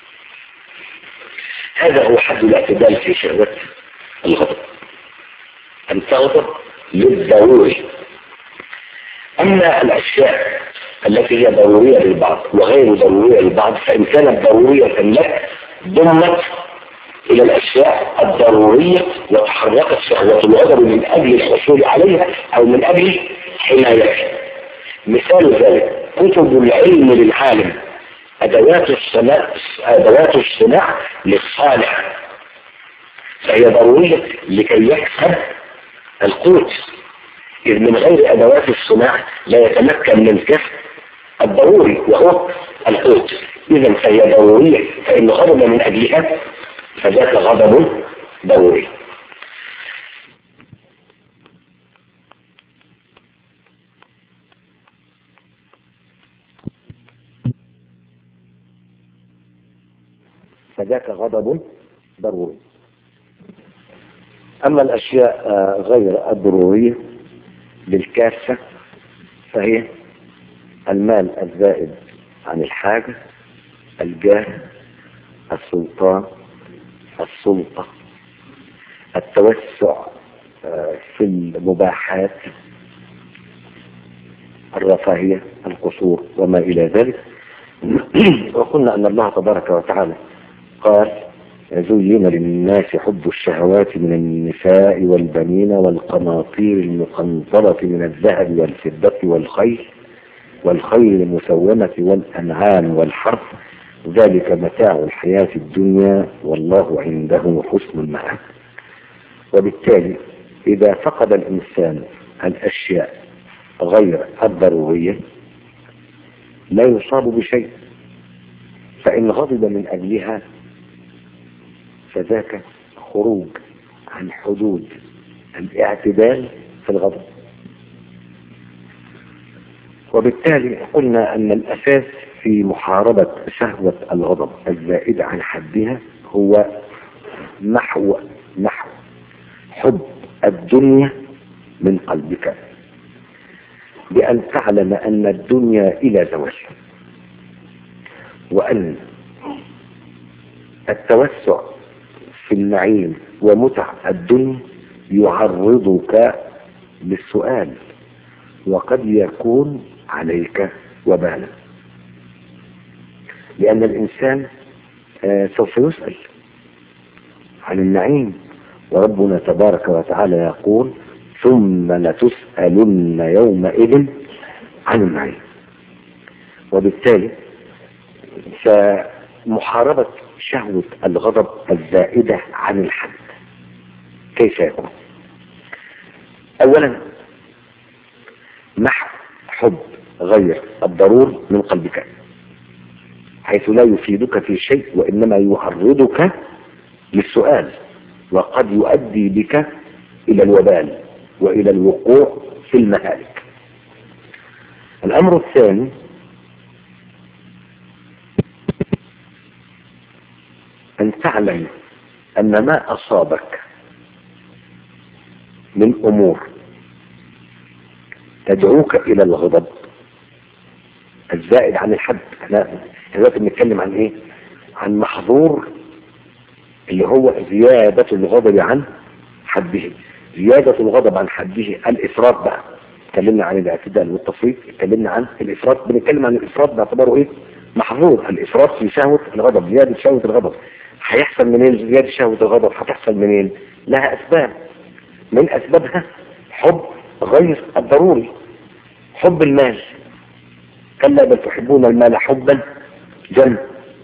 Speaker 1: هذا هو حد الاعتدال في شهوة الغضب أن تغضب للضروري أما الأشياء التي هي ضرورية للبعض وغير ضرورية للبعض فإن كانت ضرورية لك ضمت إلى الأشياء الضرورية وتحركت شهوة الغضب من أجل الحصول عليها أو من أجل حمايتها مثال ذلك كتب العلم للعالم أدوات الصناع أدوات الصناع للصانع فهي ضرورية لكي يكسب القوت إذ من غير أدوات الصناع لا يتمكن من كسب الضروري وهو القوت إذا فهي ضرورية فإن غضب من أجلها فذاك غضب ضروري فذاك غضب ضروري أما الأشياء غير الضرورية بالكافة فهي المال الزائد عن الحاجة الجاه السلطان السلطة التوسع في المباحات الرفاهية القصور وما إلى ذلك وقلنا أن الله تبارك وتعالى قال زين للناس حب الشهوات من النساء والبنين والقناطير المقنطرة من الذهب والفضة والخيل والخيل المسومة والأنعام والحرث ذلك متاع الحياة الدنيا والله عنده حسن المآب وبالتالي إذا فقد الإنسان الأشياء غير الضرورية لا يصاب بشيء فإن غضب من أجلها فذاك خروج عن حدود الاعتدال في الغضب وبالتالي قلنا أن الأساس في محاربة شهوة الغضب الزائدة عن حدها هو نحو نحو حب الدنيا من قلبك بأن تعلم أن الدنيا إلى زوال وأن
Speaker 2: التوسع في النعيم ومتع الدنيا يعرضك للسؤال وقد يكون عليك وبالا لأن الإنسان آه، سوف يسأل عن النعيم وربنا تبارك وتعالى يقول ثم لتسألن يومئذ عن النعيم وبالتالي فمحاربة شهوة الغضب الزائدة عن الحد كيف يكون اولا محو حب غير الضرور من قلبك حيث لا يفيدك في شيء وإنما يعرضك للسؤال وقد يؤدي بك إلى الوبال وإلى الوقوع في المهالك الأمر الثاني أن تعلم أن ما أصابك من أمور تدعوك إلى الغضب الزائد عن الحد احنا دلوقتي بنتكلم عن ايه عن محظور اللي هو زيادة الغضب عن حده زيادة الغضب عن حده الإفراط بقى اتكلمنا عن الاعتدال والتفريط اتكلمنا عن الإفراط بنتكلم عن الإفراط باعتباره ايه محظور الإفراط في شهوة الغضب زيادة شهوة الغضب هيحصل منين زيادة شهوة الغضب هتحصل منين لها أسباب من أسبابها حب غير الضروري حب المال كلا بل تحبون المال حبا جم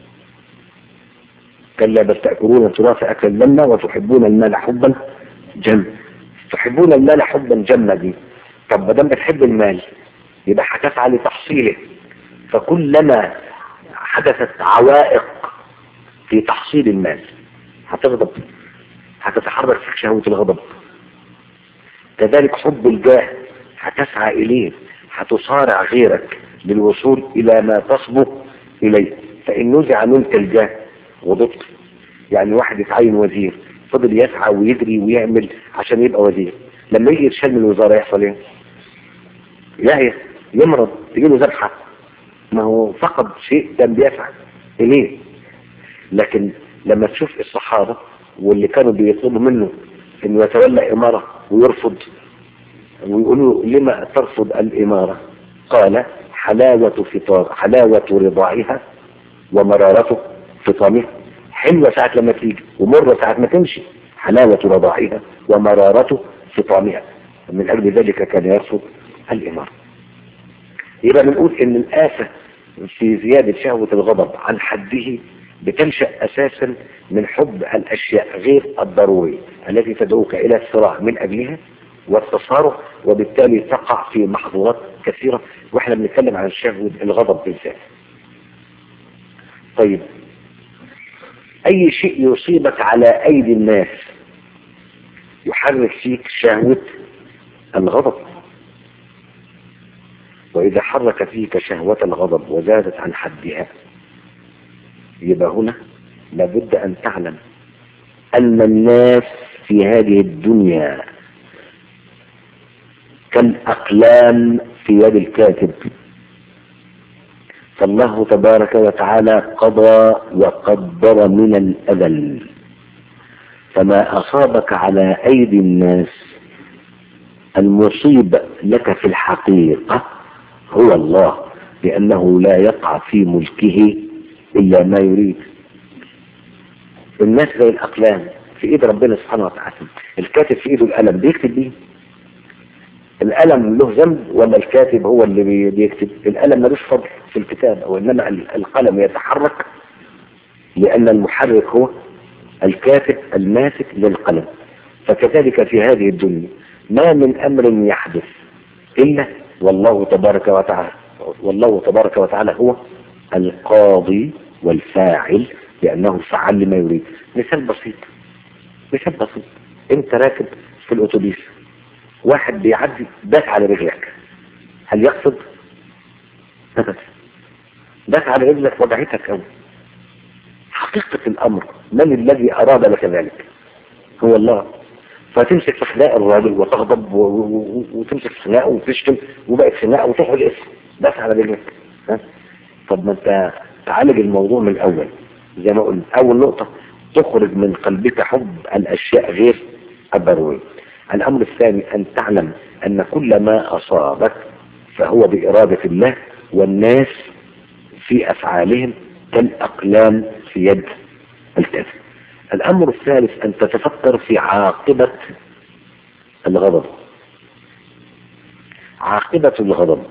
Speaker 2: كلا بل تأكلون التراث أكل لما وتحبون المال حبا جم تحبون المال حبا جما دي طب ما دام بتحب المال يبقى هتسعى لتحصيله فكلما حدثت عوائق في تحصيل المال هتغضب هتتحرك فيك شهوة الغضب كذلك حب الجاه هتسعى إليه هتصارع غيرك للوصول إلى ما تصبو إليه فإن نزع منك الجاه غضبت يعني واحد يتعين وزير فضل يسعى ويجري ويعمل عشان يبقى وزير لما يجي يتشال من الوزارة يحصل ايه؟ يعيا يمرض تجيله ذبحة ما هو فقد شيء كان بيسعى إليه لكن لما تشوف الصحابة واللي كانوا بيطلبوا منه انه يتولى إمارة ويرفض ويقولوا لما ترفض الإمارة قال حلاوة فطار حلاوة رضاعها ومرارة فطامها حلوة ساعة لما تيجي ومرة ساعة ما تمشي حلاوة رضاعها ومرارة فطامها من أجل ذلك كان يرفض الإمارة يبقى بنقول إن الآفة في زيادة شهوة الغضب عن حده بتنشأ أساسا من حب الأشياء غير الضرورية التي تدعوك إلى الصراع من أجلها والتصارع وبالتالي تقع في محظورات كثيرة واحنا بنتكلم عن شهوة الغضب بالذات طيب أي شيء يصيبك على أيدي الناس يحرك فيك شهوة الغضب وإذا حرك فيك شهوة الغضب وزادت عن حدها يبقى هنا لابد أن تعلم أن الناس في هذه الدنيا كالأقلام في يد الكاتب فالله تبارك وتعالى قضى وقدر من الأذل فما أصابك على أيدي الناس المصيب لك في الحقيقة هو الله لأنه لا يقع في ملكه إلا ما يريد الناس زي الأقلام في إيد ربنا سبحانه وتعالى الكاتب في إيده القلم بيكتب بيه القلم له ذنب ولا الكاتب هو اللي بيكتب القلم ملوش فضل في الكتاب وإنما القلم يتحرك لأن المحرك هو الكاتب الماسك للقلم فكذلك في هذه الدنيا ما من أمر يحدث إلا والله تبارك وتعالى والله تبارك وتعالى هو القاضي والفاعل لأنه فعل لما يريد مثال بسيط مثال بسيط انت راكب في الأتوبيس واحد بيعدي داس على رجلك هل يقصد ابدا داس على رجلك وجعتك قوي حقيقة الأمر من الذي أراد لك ذلك هو الله فتمسك في خناق الراجل وتغضب وتمسك في خناقه وتشتم وبقت خناقه وتروح الاسم داس على رجلك ها طب ما انت تعالج الموضوع من الأول زي ما قلنا اول نقطة تخرج من قلبك حب الاشياء غير الضرورية الامر الثاني ان تعلم ان كل ما اصابك فهو بارادة الله والناس في افعالهم كالاقلام في يد الكافر الامر الثالث ان تتفكر في عاقبة الغضب عاقبة الغضب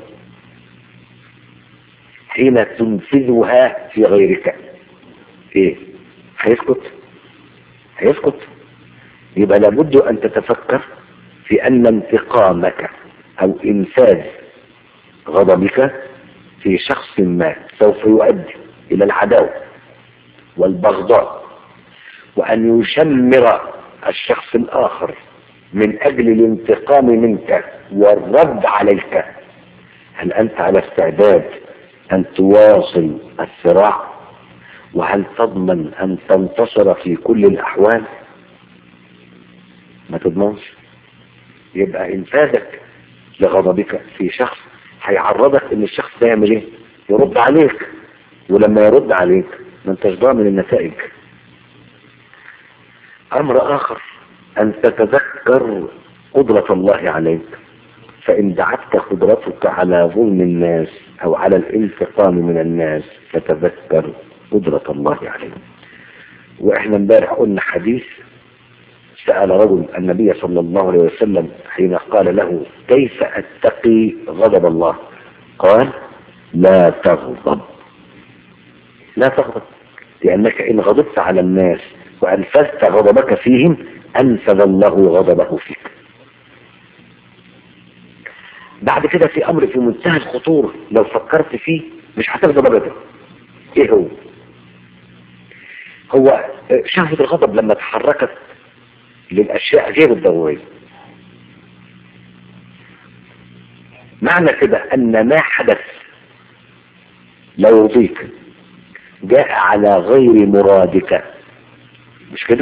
Speaker 2: حين تنفذها في غيرك ايه هيسكت هيسكت يبقى لابد ان تتفكر في ان انتقامك او انفاذ غضبك في شخص ما سوف يؤدي الى العداوة والبغضاء وان يشمر الشخص الاخر من اجل الانتقام منك والرد عليك هل انت على استعداد ان تواصل الصراع وهل تضمن ان تنتصر في كل الاحوال ما تضمنش يبقى انفاذك لغضبك في شخص هيعرضك ان الشخص ده يعمل ايه يرد عليك ولما يرد عليك ما انتش ضامن النتائج امر اخر ان تتذكر قدرة الله عليك فان دعتك قدرتك على ظلم الناس او على الانتقام من الناس فتذكر قدرة الله عليك واحنا امبارح قلنا حديث سأل رجل النبي صلى الله عليه وسلم حين قال له كيف اتقي غضب الله قال لا تغضب لا تغضب لأنك إن غضبت على الناس وأنفذت غضبك فيهم أنفذ الله غضبه فيك بعد كده في أمر في منتهى الخطورة لو فكرت فيه مش هتغضب أبدا إيه هو هو شهوة الغضب لما تحركت للأشياء غير الضرورية معنى كده أن ما حدث لا يرضيك جاء على غير مرادك مش كده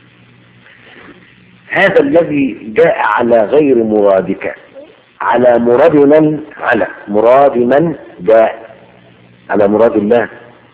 Speaker 2: هذا الذي جاء على غير مرادك على مراد من على مراد من جاء على مراد الله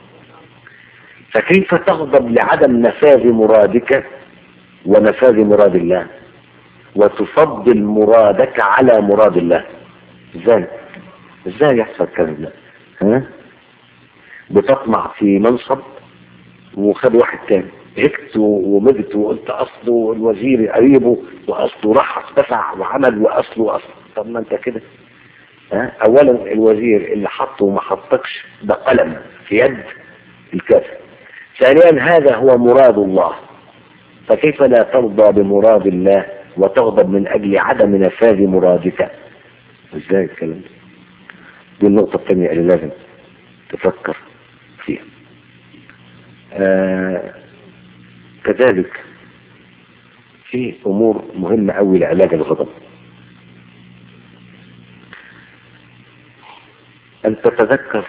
Speaker 2: فكيف تغضب لعدم نفاذ مرادك ونفاذ مراد الله وتفضل مرادك على مراد الله ازاي ازاي يحصل الكلام ده ها بتطمع في منصب وخد واحد تاني هكت ومدت وقلت اصله الوزير قريبه واصله راح ارتفع وعمل واصله واصله طب ما انت كده ها اولا الوزير اللي حطه وما حطكش ده قلم في يد الكافر ثانيا هذا هو مراد الله فكيف لا ترضى بمراد الله وتغضب من اجل عدم نفاذ مرادك ازاي الكلام ده دي النقطة الثانية اللي لازم تفكر فيها آه كذلك في امور مهمة قوي لعلاج الغضب ان تتذكر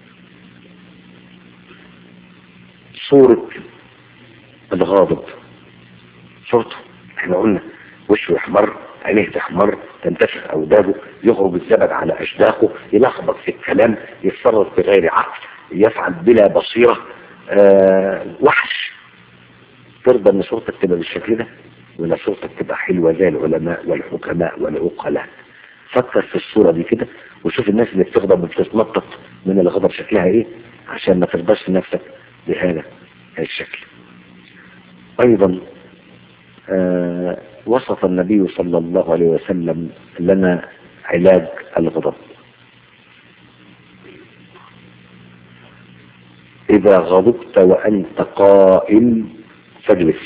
Speaker 2: صورة الغاضب صورته احنا قلنا وشه يحمر عينيه تحمر تنتفخ اوداده يخرج الزبد على اشداقه يلخبط في الكلام يتصرف بغير عقل يفعل بلا بصيرة آه وحش ترضى ان صورتك تبقى بالشكل ده ولا صورتك تبقى حلوة زي العلماء والحكماء والعقلاء فكر في الصورة دي كده وشوف الناس اللي بتغضب وبتتنطط من الغضب شكلها ايه عشان ما ترضاش نفسك بهذا الشكل ايضا آه وصف النبي صلى الله عليه وسلم لنا علاج الغضب إذا غضبت وأنت قائم فاجلس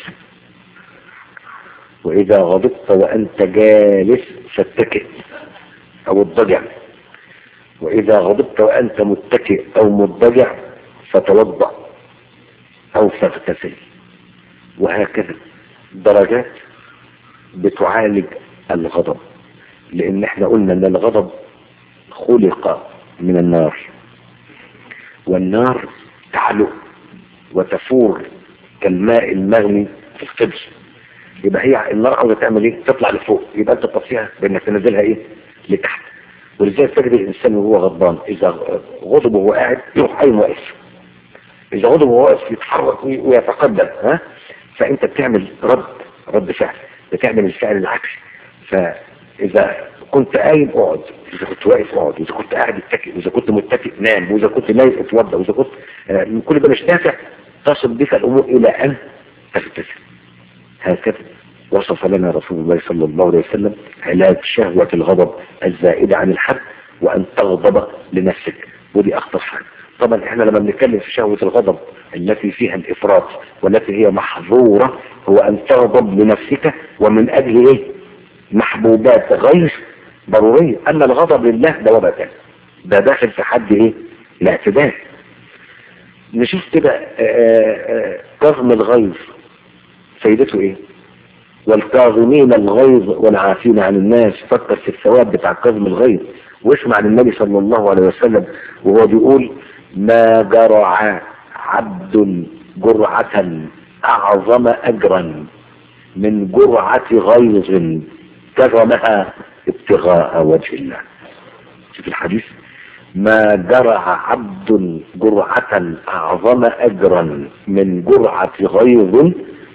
Speaker 2: وإذا غضبت وأنت جالس فاتكئ أو اضطجع وإذا غضبت وأنت متكئ أو مضطجع فتوضأ أو فاغتسل وهكذا درجات بتعالج الغضب لان احنا قلنا ان الغضب خلق من النار والنار تعلو وتفور كالماء المغلي في القدر يبقى هي النار عاوزه تعمل ايه تطلع لفوق يبقى انت تطفيها بانك تنزلها ايه لتحت ولذلك تجد الانسان وهو غضبان اذا غضب وهو قاعد يروح قايم واقف اذا غضب وهو واقف يتحرك وي- ويتقدم ها فانت بتعمل رد رد فعل بتعمل الفعل العكسي فاذا كنت قايم اقعد اذا كنت واقف اقعد اذا كنت قاعد اتكئ واذا كنت متكئ نام واذا كنت نايم اتوضى واذا كنت آه، من كل ده مش نافع تصل بك الامور الى ان تغتسل هكذا وصف لنا رسول الله صلى الله عليه وسلم علاج شهوة الغضب الزائدة عن الحد وأن تغضب لنفسك ودي أخطر حاجة طبعا احنا لما بنتكلم في شهوة الغضب التي فيها الإفراط والتي هي محظورة هو أن تغضب لنفسك ومن أجل إيه محبوبات غير ضرورية أما الغضب لله ده وضع تاني ده داخل في حد إيه الاعتدال نشوف كده آه، آه، كظم الغيظ فايدته ايه والكاظمين الغيظ والعافين عن الناس فكر في الثواب بتاع كظم الغيظ واسمع للنبي صلى الله عليه وسلم وهو بيقول ما جرع عبد جرعة أعظم أجرا من جرعة غيظ كظمها ابتغاء وجه الله شوف الحديث ما جرع عبد جرعة أعظم أجرا من جرعة غيظ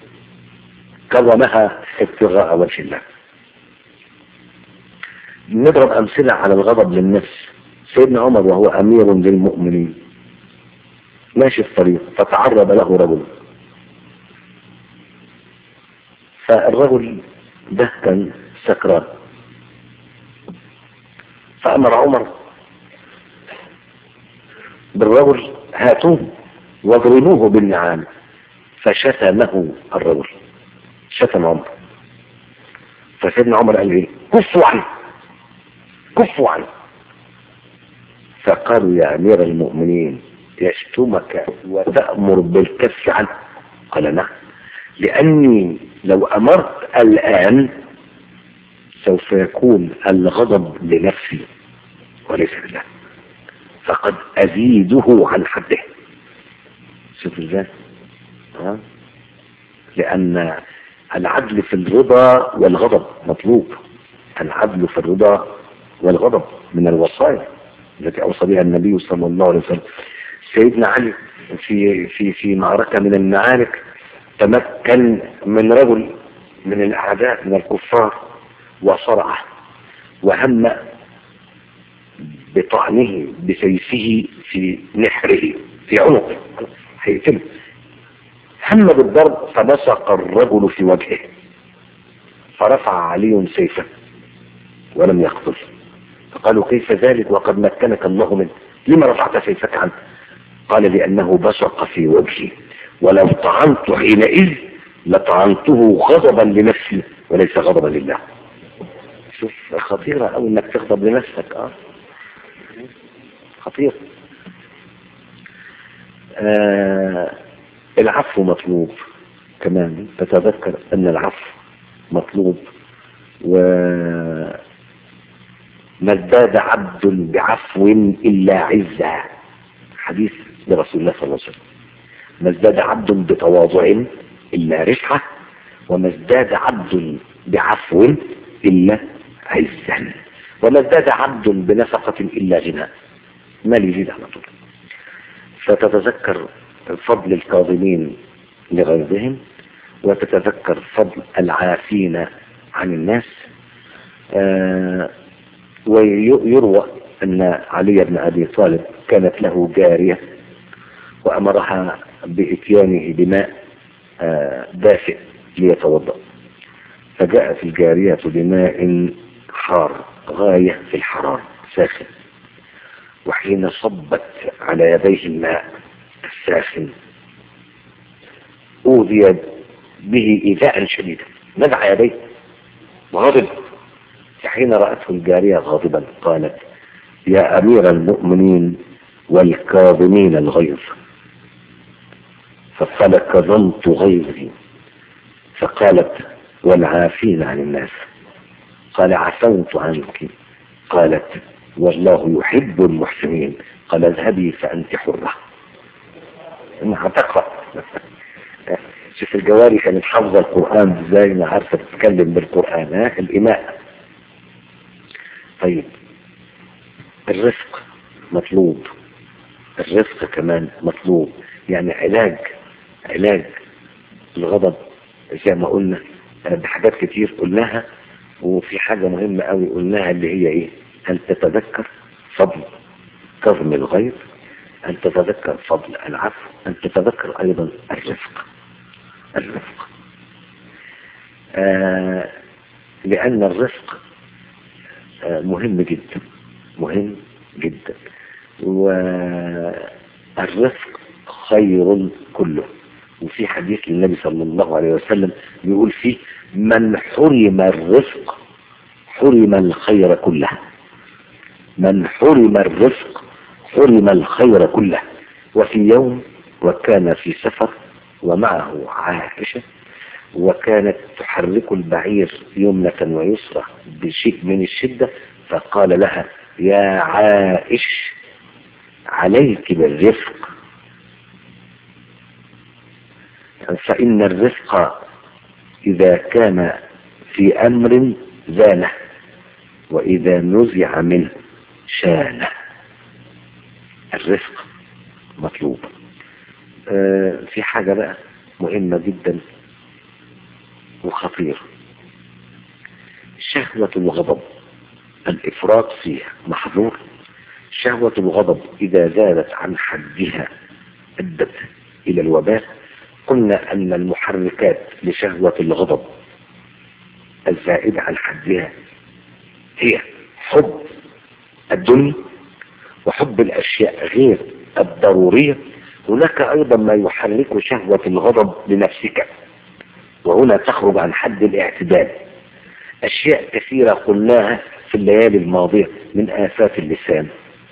Speaker 2: كظمها ابتغاء وجه الله نضرب أمثلة على الغضب للنفس سيدنا عمر وهو أمير للمؤمنين ماشي في طريق فتعرض له رجل فالرجل ده كان سكران فأمر عمر بالرجل هاتوه واضربوه بالنعام فشتمه الرجل شتم عمر فسيدنا عمر قال ايه كفوا عنه كفوا عنه فقالوا يا امير المؤمنين يشتمك وتأمر بالكف عنه قال نعم لاني لو امرت الان سوف يكون الغضب لنفسي وليس لله فقد ازيده عن حده شوف ازاي ها؟ لأن العدل في الرضا والغضب مطلوب العدل في الرضا والغضب من الوصايا التي أوصى بها النبي صلى الله عليه وسلم سيدنا علي في في في معركة من المعارك تمكن من رجل من الأعداء من الكفار وصرعه وهم بطعنه بسيفه في نحره في عنقه هيقتله هم بالضرب فبصق الرجل في وجهه فرفع علي سيفه ولم يقتل فقالوا كيف ذلك وقد مكنك الله منه لما رفعت سيفك عنه قال لأنه بصق في وجهي ولو طعنت حينئذ لطعنته غضبا لنفسي وليس غضبا لله شوف خطيرة أو انك تغضب لنفسك اه خطير آه العفو مطلوب كمان تتذكر ان العفو مطلوب و ما ازداد عبد بعفو الا عزا حديث لرسول الله صلى الله عليه وسلم ما ازداد عبد بتواضع الا رفعه وما ازداد عبد بعفو الا عزا وما ازداد عبد بنفقه الا غنى ما يزيد على طول فتتذكر فضل الكاظمين لغيظهم وتتذكر فضل العافين عن الناس آه ويروى أن علي بن أبي طالب كانت له جارية وأمرها بإتيانه بماء آه دافئ ليتوضأ فجاءت الجارية بماء حار غاية في الحرارة ساخن وحين صبت على يديه الماء الساخن أوذي به إيذاء شديدا نزع يديه وغضب حين رأته الجارية غاضبا قالت يا أمير المؤمنين والكاظمين الغيظ فقال كظمت غيظي فقالت والعافين عن الناس قال عفوت عنك قالت والله يحب المحسنين قال اذهبي فأنت حرة انها تقرأ شوف الجواري كانت حافظة القرآن ازاي ما عارفة تتكلم بالقرآن ها الإماء طيب الرفق مطلوب الرفق كمان مطلوب يعني علاج علاج الغضب زي ما قلنا بحاجات كتير قلناها وفي حاجة مهمة قوي قلناها اللي هي ايه ان تتذكر فضل كظم الغيظ ان تتذكر فضل العفو ان تتذكر ايضا الرفق الرفق آه لان الرفق آه مهم جدا مهم جدا والرفق خير كله وفي حديث للنبي صلى الله عليه وسلم يقول فيه من حرم الرفق حرم الخير كله من حرم الرفق حرم الخير كله وفي يوم وكان في سفر ومعه عائشة وكانت تحرك البعير يمنة ويسرى بشيء من الشدة فقال لها يا عائش عليك بالرفق فإن الرفق إذا كان في أمر زانه وإذا نزع منه شانه الرفق مطلوب آه في حاجة بقى مهمة جدا وخطيرة شهوة الغضب الإفراط فيها محظور شهوة الغضب إذا زادت عن حدها أدت إلى الوباء قلنا أن المحركات لشهوة الغضب الزائدة عن حدها هي حب الدنيا وحب الأشياء غير الضرورية هناك أيضا ما يحرك شهوة الغضب لنفسك وهنا تخرج عن حد الاعتدال أشياء كثيرة قلناها في الليالي الماضية من آفات اللسان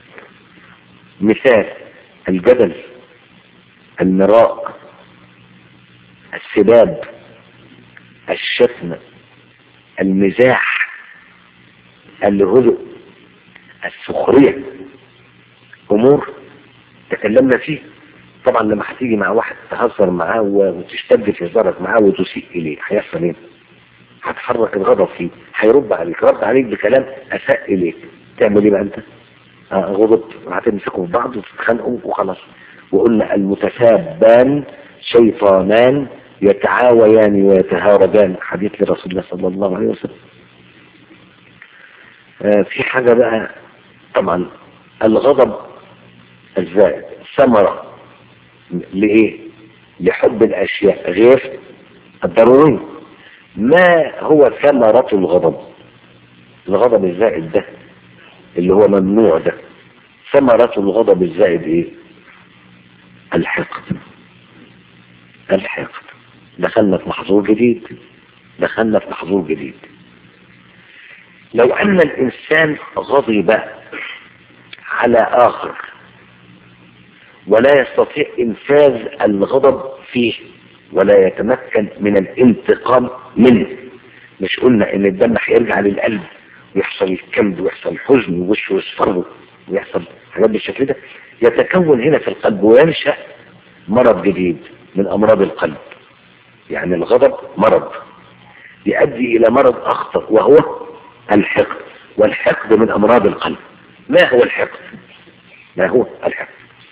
Speaker 2: مثال الجدل المراء السباب الشتم المزاح الهدوء السخرية أمور تكلمنا فيه طبعا لما هتيجي مع واحد تهزر معاه وتشتد في هزارك معاه وتسيء إليه هيحصل ايه؟ هتحرك الغضب فيه هيرد عليك رد عليك بكلام أساء إليك تعمل ايه بقى أنت؟ آه غضبت هتمسكوا في بعض وتتخانقوا وخلاص وقلنا المتسابان شيطانان يتعاويان ويتهاردان حديث لرسول الله صلى الله عليه وسلم آه في حاجة بقى طبعا الغضب الزائد ثمرة لإيه لحب الأشياء غير الضرورية ما هو ثمرة الغضب الغضب الزائد ده اللي هو ممنوع ده ثمرة الغضب الزائد ايه الحقد الحقد دخلنا في محظور جديد دخلنا في محظور جديد لو ان الانسان غضب على اخر ولا يستطيع انفاذ الغضب فيه ولا يتمكن من الانتقام منه مش قلنا ان الدم هيرجع للقلب ويحصل الكمد ويحصل حزن ووشه يصفر ويحصل حاجات بالشكل ده يتكون هنا في القلب وينشأ مرض جديد من امراض القلب يعني الغضب مرض يؤدي الى مرض اخطر وهو الحقد والحقد من امراض القلب ما هو الحقد ما هو الحقد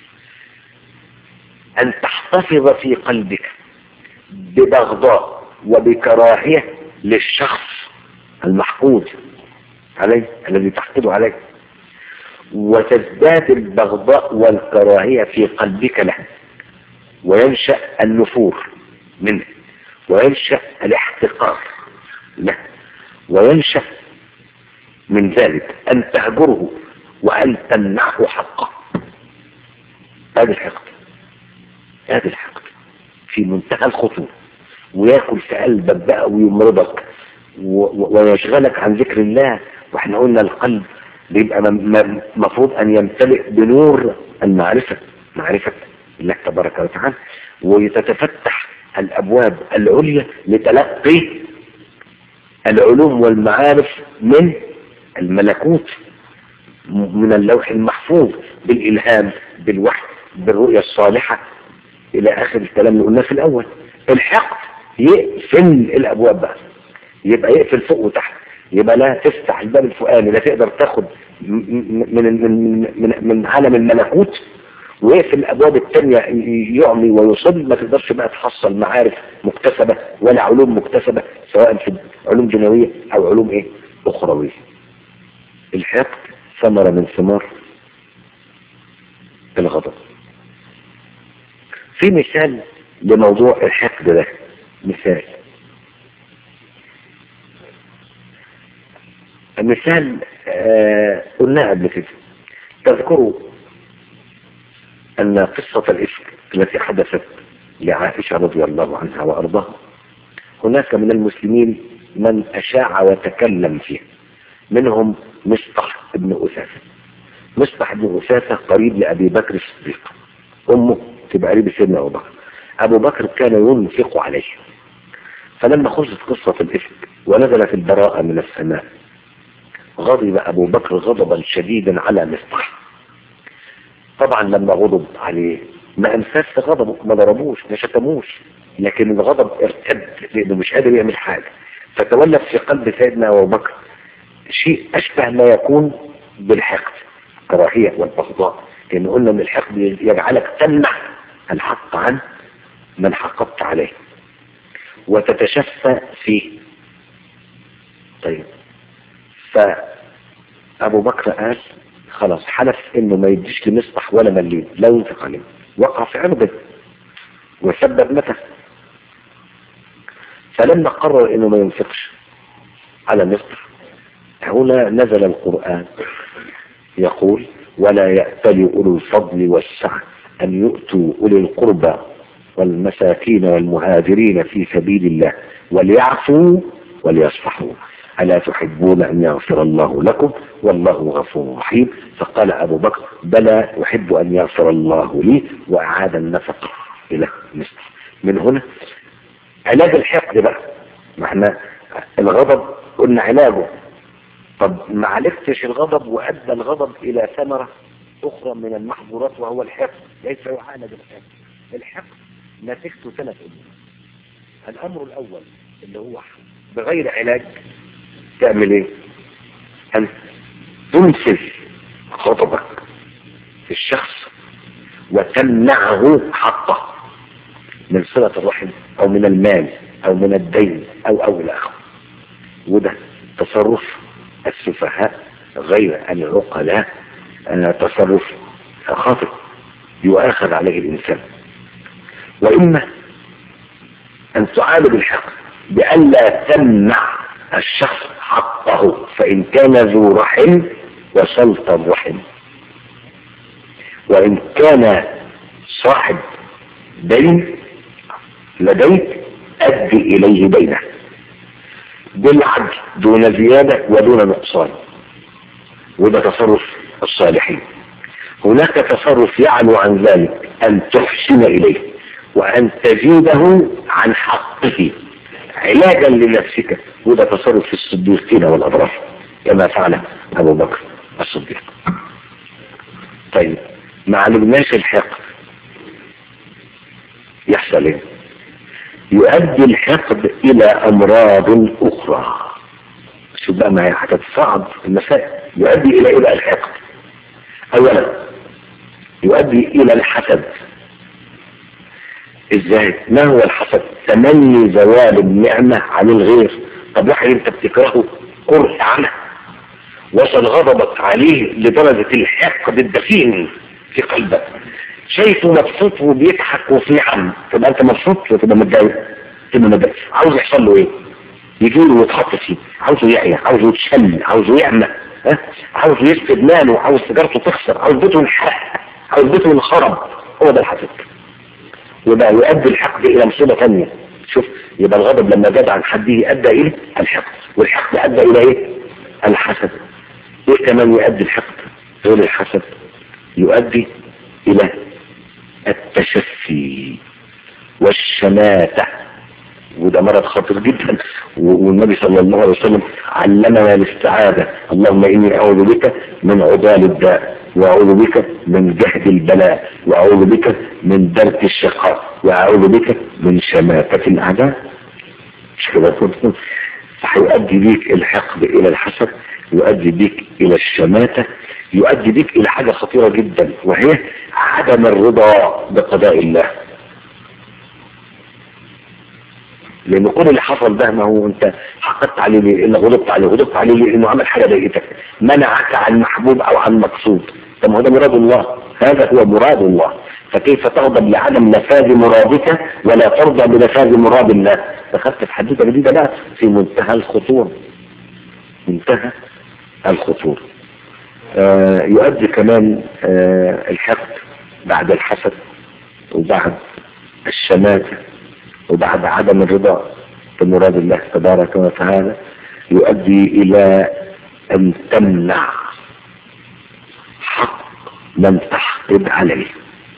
Speaker 2: ان تحتفظ في قلبك ببغضاء وبكراهية للشخص المحقود عليه الذي تحقده عليه وتزداد البغضاء والكراهية في قلبك له وينشأ النفور منه وينشأ الاحتقار له وينشأ من ذلك أن تهجره وأن تمنعه حقه هذا الحقد هذا الحقد في منتهى الخطورة وياكل في قلبك بقى ويمرضك ويشغلك عن ذكر الله واحنا قلنا القلب بيبقى مفروض ان يمتلئ بنور المعرفة معرفة الله تبارك وتعالى ويتفتح الابواب العليا لتلقي العلوم والمعارف من الملكوت من اللوح المحفوظ بالالهام بالوحي بالرؤية الصالحة الى اخر الكلام اللي قلناه في الاول الحقد يقفل الابواب بقى يبقى يقفل فوق وتحت يبقى لا تفتح الباب الفوقاني لا تقدر تاخد من من من من, من عالم الملكوت ويقفل الابواب التانية يعمي ويصل ما تقدرش بقى تحصل معارف مكتسبة ولا علوم مكتسبة سواء في علوم دنيوية او علوم ايه اخروية الحقد ثمرة من ثمار الغضب في مثال لموضوع الحقد ده مثال مثال آه قلناه قبل كده تذكروا أن قصة الإفك التي حدثت لعائشة رضي الله عنها وأرضاها هناك من المسلمين من أشاع وتكلم فيه منهم مصطح بن أساسة مصطح بن أساسة قريب لأبي بكر الصديق أمه تبقى قريب سيدنا أبو بكر أبو بكر كان ينفق عليه فلما خرجت قصة الإفك ونزلت البراءة من السماء غضب أبو بكر غضبا شديدا على مصطح طبعا لما غضب عليه ما أنفاس غضبه ما ضربوش ما شتموش لكن الغضب ارتد لأنه مش قادر يعمل حاجة فتولد في قلب سيدنا أبو بكر شيء أشبه ما يكون بالحقد كراهية والبغضاء لأن قلنا أن الحقد يجعلك تمنع الحق عن من حقدت عليه وتتشفى فيه طيب فأبو بكر قال خلاص حلف انه ما يديش لمصطح ولا مليم لا ينفق عليه وقع في عرضه وسبب متى فلما قرر انه ما ينفقش على مصطح هنا نزل القرآن يقول ولا يأتل أولو الفضل والسعة أن يؤتوا أولي القربى والمساكين والمهاجرين في سبيل الله وليعفوا وليصفحوا ألا تحبون أن يغفر الله لكم والله غفور رحيم فقال أبو بكر بلى أحب أن يغفر الله لي وأعاد النفق إلى مثل من هنا علاج الحقد بقى ما احنا الغضب قلنا علاجه طب ما عالجتش الغضب وأدى الغضب إلى ثمرة أخرى من المحظورات وهو الحقد كيف يعالج الحقد الحقد نتيجته ثلاث أمور الأمر الأول اللي هو بغير علاج تعمل ايه ان تنفذ غضبك في الشخص وتمنعه حقه من صلة الرحم او من المال او من الدين او او الى اخره وده تصرف السفهاء غير العقلاء تصرف خاطئ يؤاخذ عليه الانسان واما ان تعالج الحق بألا تمنع الشخص حقه فإن كان ذو رحم وصلت الرحم وإن كان صاحب دين لديك أدي إليه دينه بالعدل دون زيادة ودون نقصان وده تصرف الصالحين هناك تصرف يعلو عن ذلك أن تحسن إليه وأن تزيده عن حقه علاجا لنفسك وده تصرف في الصديقين والأبرار كما فعل أبو بكر الصديق طيب ما علمناش الحقد يحصل ايه يؤدي الحقد الى امراض اخرى شو بقى ما هي هتتصعب المسائل يؤدي الى ايه بقى الحقد اولا يؤدي الى الحسد ازاي ما هو الحسد تمني زوال النعمة عن الغير طب واحد انت بتكرهه كره عنه وصل غضبك عليه لدرجة الحقد الدفين في قلبك شايفه مبسوط وبيضحك وفي نعم تبقى انت مبسوط وتبقى متضايق تبقى متضايق عاوز يحصل له ايه يجي له ويتحط فيه عاوزه يعيا عاوزه يتشل عاوزه يعمى ها عاوزه يفقد ماله عاوز سيجارته تخسر عاوز بيته ينحرق عاوز بيته ينخرب هو ده الحسد يبقى يؤدي الحقد الى مصيبه ثانيه شوف يبقى الغضب لما زاد عن حده ادى الى الحقد والحقد ادى الى ايه الحسد ايه كمان يؤدي الحقد غير الحسد يؤدي الى التشفي والشماتة وده مرض خطير جدا والنبي صلى الله عليه وسلم علمنا الاستعاذة اللهم إني أعوذ بك من عضال الداء وأعوذ بك من جهد البلاء وأعوذ بك من درك الشقاء وأعوذ بك من شماتة الأعداء مش كده فهيؤدي بيك الحقد إلى الحسد يؤدي بيك إلى الشماتة يؤدي بك الى حاجة خطيرة جدا وهي عدم الرضا بقضاء الله لان كل اللي حصل ده ما هو انت حقدت عليه ليه ان غضبت عليه غضبت عليه ليه انه عمل حاجه ضايقتك منعك عن محبوب او عن مقصود طب ما هو ده مراد الله هذا هو مراد الله فكيف تغضب لعدم نفاذ مرادك ولا ترضى بنفاذ مراد الله دخلت في حديثه جديده بقى في منتهى الخطوره منتهى الخطوره آه يؤدي كمان آه الحقد بعد الحسد وبعد الشماتة وبعد عدم الرضا بمراد الله تبارك وتعالى يؤدي إلى أن تمنع حق من تحقد عليه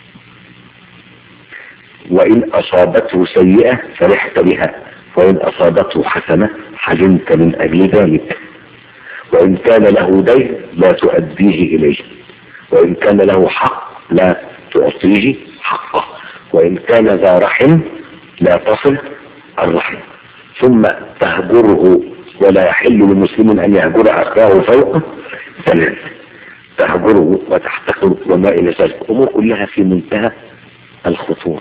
Speaker 2: وإن أصابته سيئة فرحت بها وإن أصابته حسنة حزنت من أجل ذلك وإن كان له دين لا تؤديه إليه وإن كان له حق لا تعطيه حقه وإن كان ذا رحم لا تصل الرحم ثم تهجره ولا يحل لمسلم أن يهجر أخاه فوق ثلاث تهجره وتحتقره وما إلى ذلك الأمور كلها في منتهى الخطورة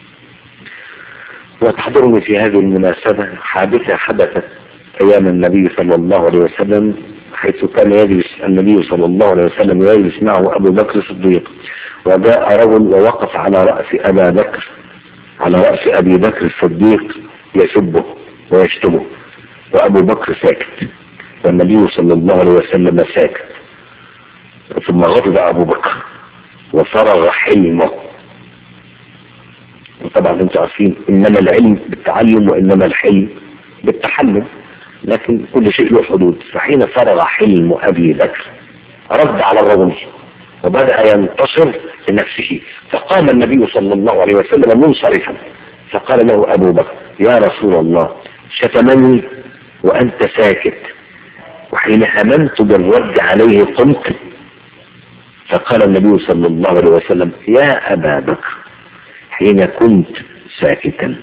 Speaker 2: وتحضرني في هذه المناسبة حادثة حدثت أيام النبي صلى الله عليه وسلم حيث كان يجلس النبي صلى الله عليه وسلم ويجلس معه أبو بكر الصديق وجاء رجل ووقف على رأس أبا بكر على رأس أبي بكر الصديق يسبه ويشتمه وأبو بكر ساكت والنبي صلى الله عليه وسلم ساكت ثم غضب أبو بكر وفرغ حلمه وطبعا انتم عارفين انما العلم بالتعلم وانما الحلم بالتحلم لكن كل شيء له حدود فحين فرغ حلم ابي بكر رد على الرجل وبدأ ينتصر لنفسه فقام النبي صلى الله عليه وسلم منصرفا فقال له ابو بكر يا رسول الله شتمني وانت ساكت وحين هممت بالرد عليه قمت فقال النبي صلى الله عليه وسلم يا ابا بكر حين كنت ساكتا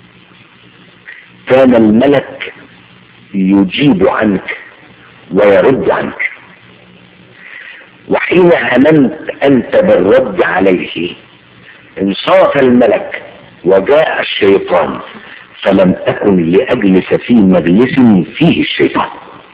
Speaker 2: كان الملك يجيب عنك ويرد عنك وحين هممت أنت بالرد عليه انصرف الملك وجاء الشيطان فلم أكن لأجلس في مجلس فيه الشيطان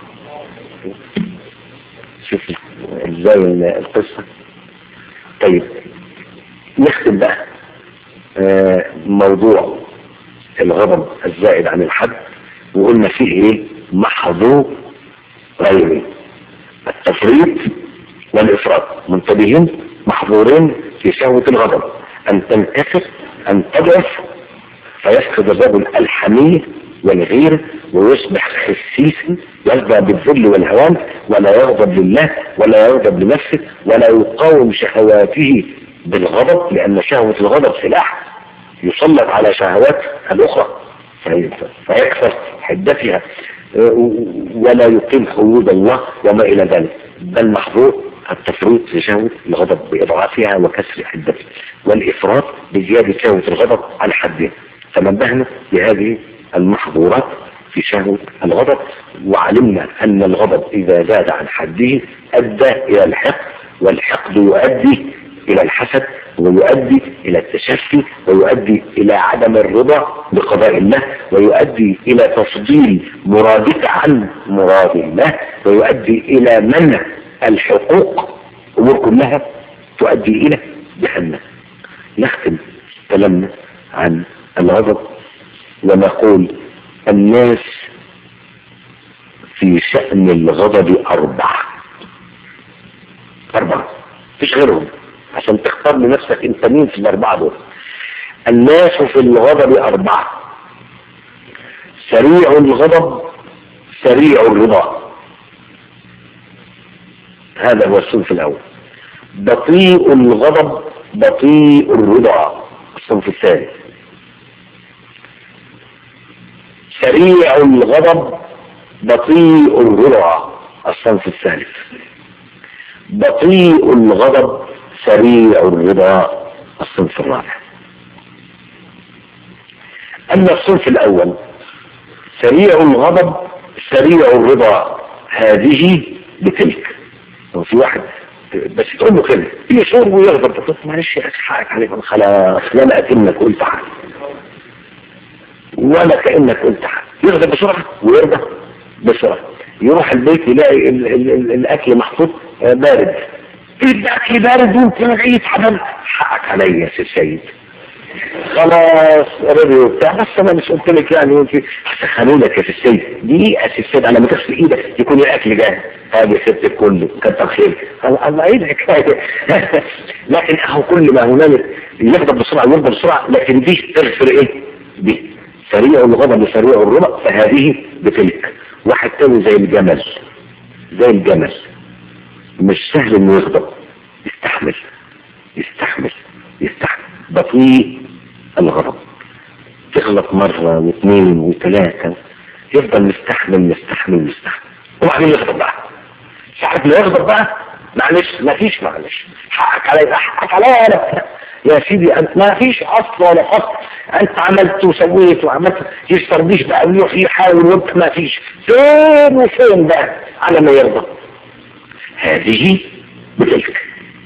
Speaker 2: شوف ازاي القصة طيب نختم بقى آه موضوع الغضب الزائد عن الحد وقلنا فيه ايه محظور غيري التفريط والإفراط منتبهين محظورين في شهوة الغضب أن تنكسر أن تضعف فيفقد الرجل الحمية والغير ويصبح خسيسا يرضى بالذل والهوان ولا يغضب لله ولا يغضب لنفسه ولا يقاوم شهواته بالغضب لأن شهوة الغضب سلاح يسلط على شهوات الأخرى فيكثر حدتها ولا يقيم حدود الله وما إلى ذلك بل محظور التفريط في شهوة الغضب بإضعافها وكسر حدتها والإفراط بزيادة شهوة الغضب عن حدها فنبهنا بهذه المحظورات في شهوة الغضب وعلمنا أن الغضب إذا زاد عن حده أدى إلى الحقد والحقد يؤدي إلى الحسد ويؤدي إلى التشفي ويؤدي إلى عدم الرضا بقضاء الله ويؤدي إلى تفضيل مرادك عن مراد الله ويؤدي إلى منع الحقوق أمور كلها تؤدي إلى جهنم نختم كلامنا عن الغضب ونقول الناس في شأن الغضب أربعة أربعة مفيش غيرهم عشان تختار لنفسك انت مين في الأربعة دول الناس في الغضب أربعة سريع الغضب سريع الرضا هذا هو الصنف الأول بطيء الغضب بطيء الرضا الصنف الثالث سريع الغضب بطيء الرضا الصنف الثالث بطيء الغضب سريع الرضا الصنف الرابع أما الصنف الأول سريع الغضب سريع الرضا هذه بتلك وفي واحد بس تقول له كده يشور ويغضب تقول معلش يا اخي حقك عليك خلاص ولا اكنك قلت حاجه ولا كانك قلت حاجه يغضب بسرعه ويرضى بسرعه يروح البيت يلاقي ال ال ال الاكل محطوط آه، بارد الاكل بارد وانت رجعت حمام حقك عليا يا سي السيد خلاص رضي وبتاع بس انا مش قلت لك يعني وانت هسخنوا لك يا سي السيد دي يا سي السيد على ما تغسل ايدك يكون الاكل جاهز طيب يا ست الكل كتر خير الله ايه الحكايه لكن اهو كل ما هنالك يغضب بسرعه ويرضى بسرعه لكن دي تغفر ايه؟ دي سريع الغضب سريع الرضا فهذه بتلك واحد تاني زي الجمل زي الجمل مش سهل انه يغضب يستحمل يستحمل يستحمل بطيء الغضب تغلط مرة واثنين وثلاثة يفضل مستحمل مستحمل مستحمل وبعدين يغضب بقى ساعة ما يغضب بقى معلش ما فيش معلش حقك علي حقك علي انا يا سيدي انت ما فيش اصل ولا فصل انت عملت وسويت وعملت يسترضيش بقى ويروح يحاول وانت ما فيش فين وفين بقى على ما يرضى هذه بتلك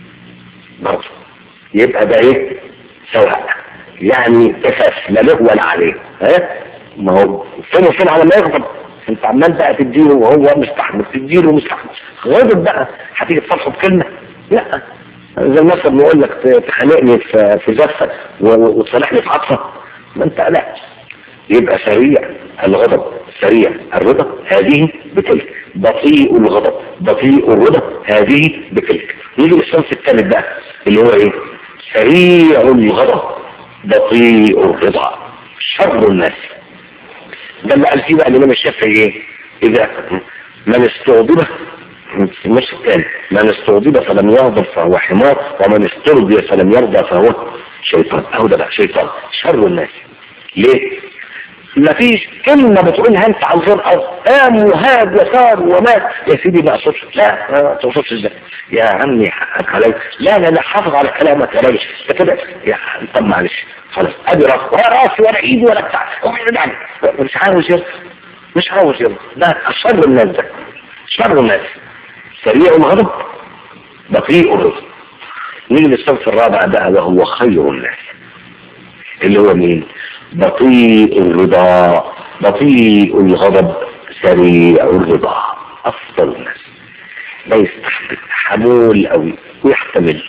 Speaker 2: برضه يبقى ده ايه سواء يعني كفاف لا له ولا عليه ها ما هو فين وفين على ما يغضب انت عمال بقى تديله وهو مستحمل تديله مستحمل غضب بقى هتيجي تصرفه بكلمه لا زي المثل بيقول لك تخانقني في في زفه وتصالحني في عطفه ما انت لا يبقى سريع الغضب سريع الرضا هذه بتلك بطيء الغضب بطيء الرضا هذه بتلك يجي الصنف الثالث بقى اللي هو ايه سريع الغضب بطيء الرضا شر الناس ده اللي قال فيه بقى الامام الشافعي ايه اذا من استغضب مش الثاني من استغضب فلم يغضب فهو حمار ومن استرضي فلم يرضى فهو شيطان اهو ده بقى شيطان شر الناس ليه مفيش كلمة بتقولها انت عن غير او قام وهاب وصار ومات يا سيدي ما اقصدش لا ما تقصدش ده يا عمي حقك علي لا لا لا حافظ على كلامك يا راجل ده كده يا طب معلش خلاص ادي راس ولا راسي ولا ايدي ولا بتاع مش عاوز يرضى مش عاوز يرضى ده شر الناس ده شر الناس سريع الغضب بطيء الرضا نيجي للصنف الرابع بقى وهو خير الناس اللي هو مين بطيء الرضا بطيء الغضب سريع الرضا افضل الناس لا يستحمل حمول قوي ويحتمل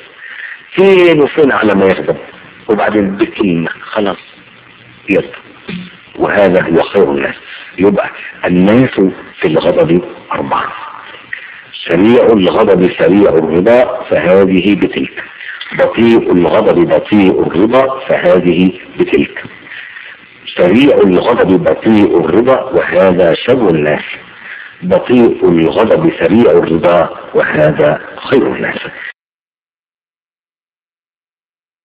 Speaker 2: فين وفين على ما يغضب وبعدين بكلمة خلاص يرضى وهذا هو خير الناس يبقى الناس في الغضب أربعة سريع الغضب سريع الرضا فهذه بتلك بطيء الغضب بطيء الرضا فهذه بتلك سريع الغضب بطيء الرضا وهذا شر الناس بطيء الغضب سريع الرضا وهذا خير الناس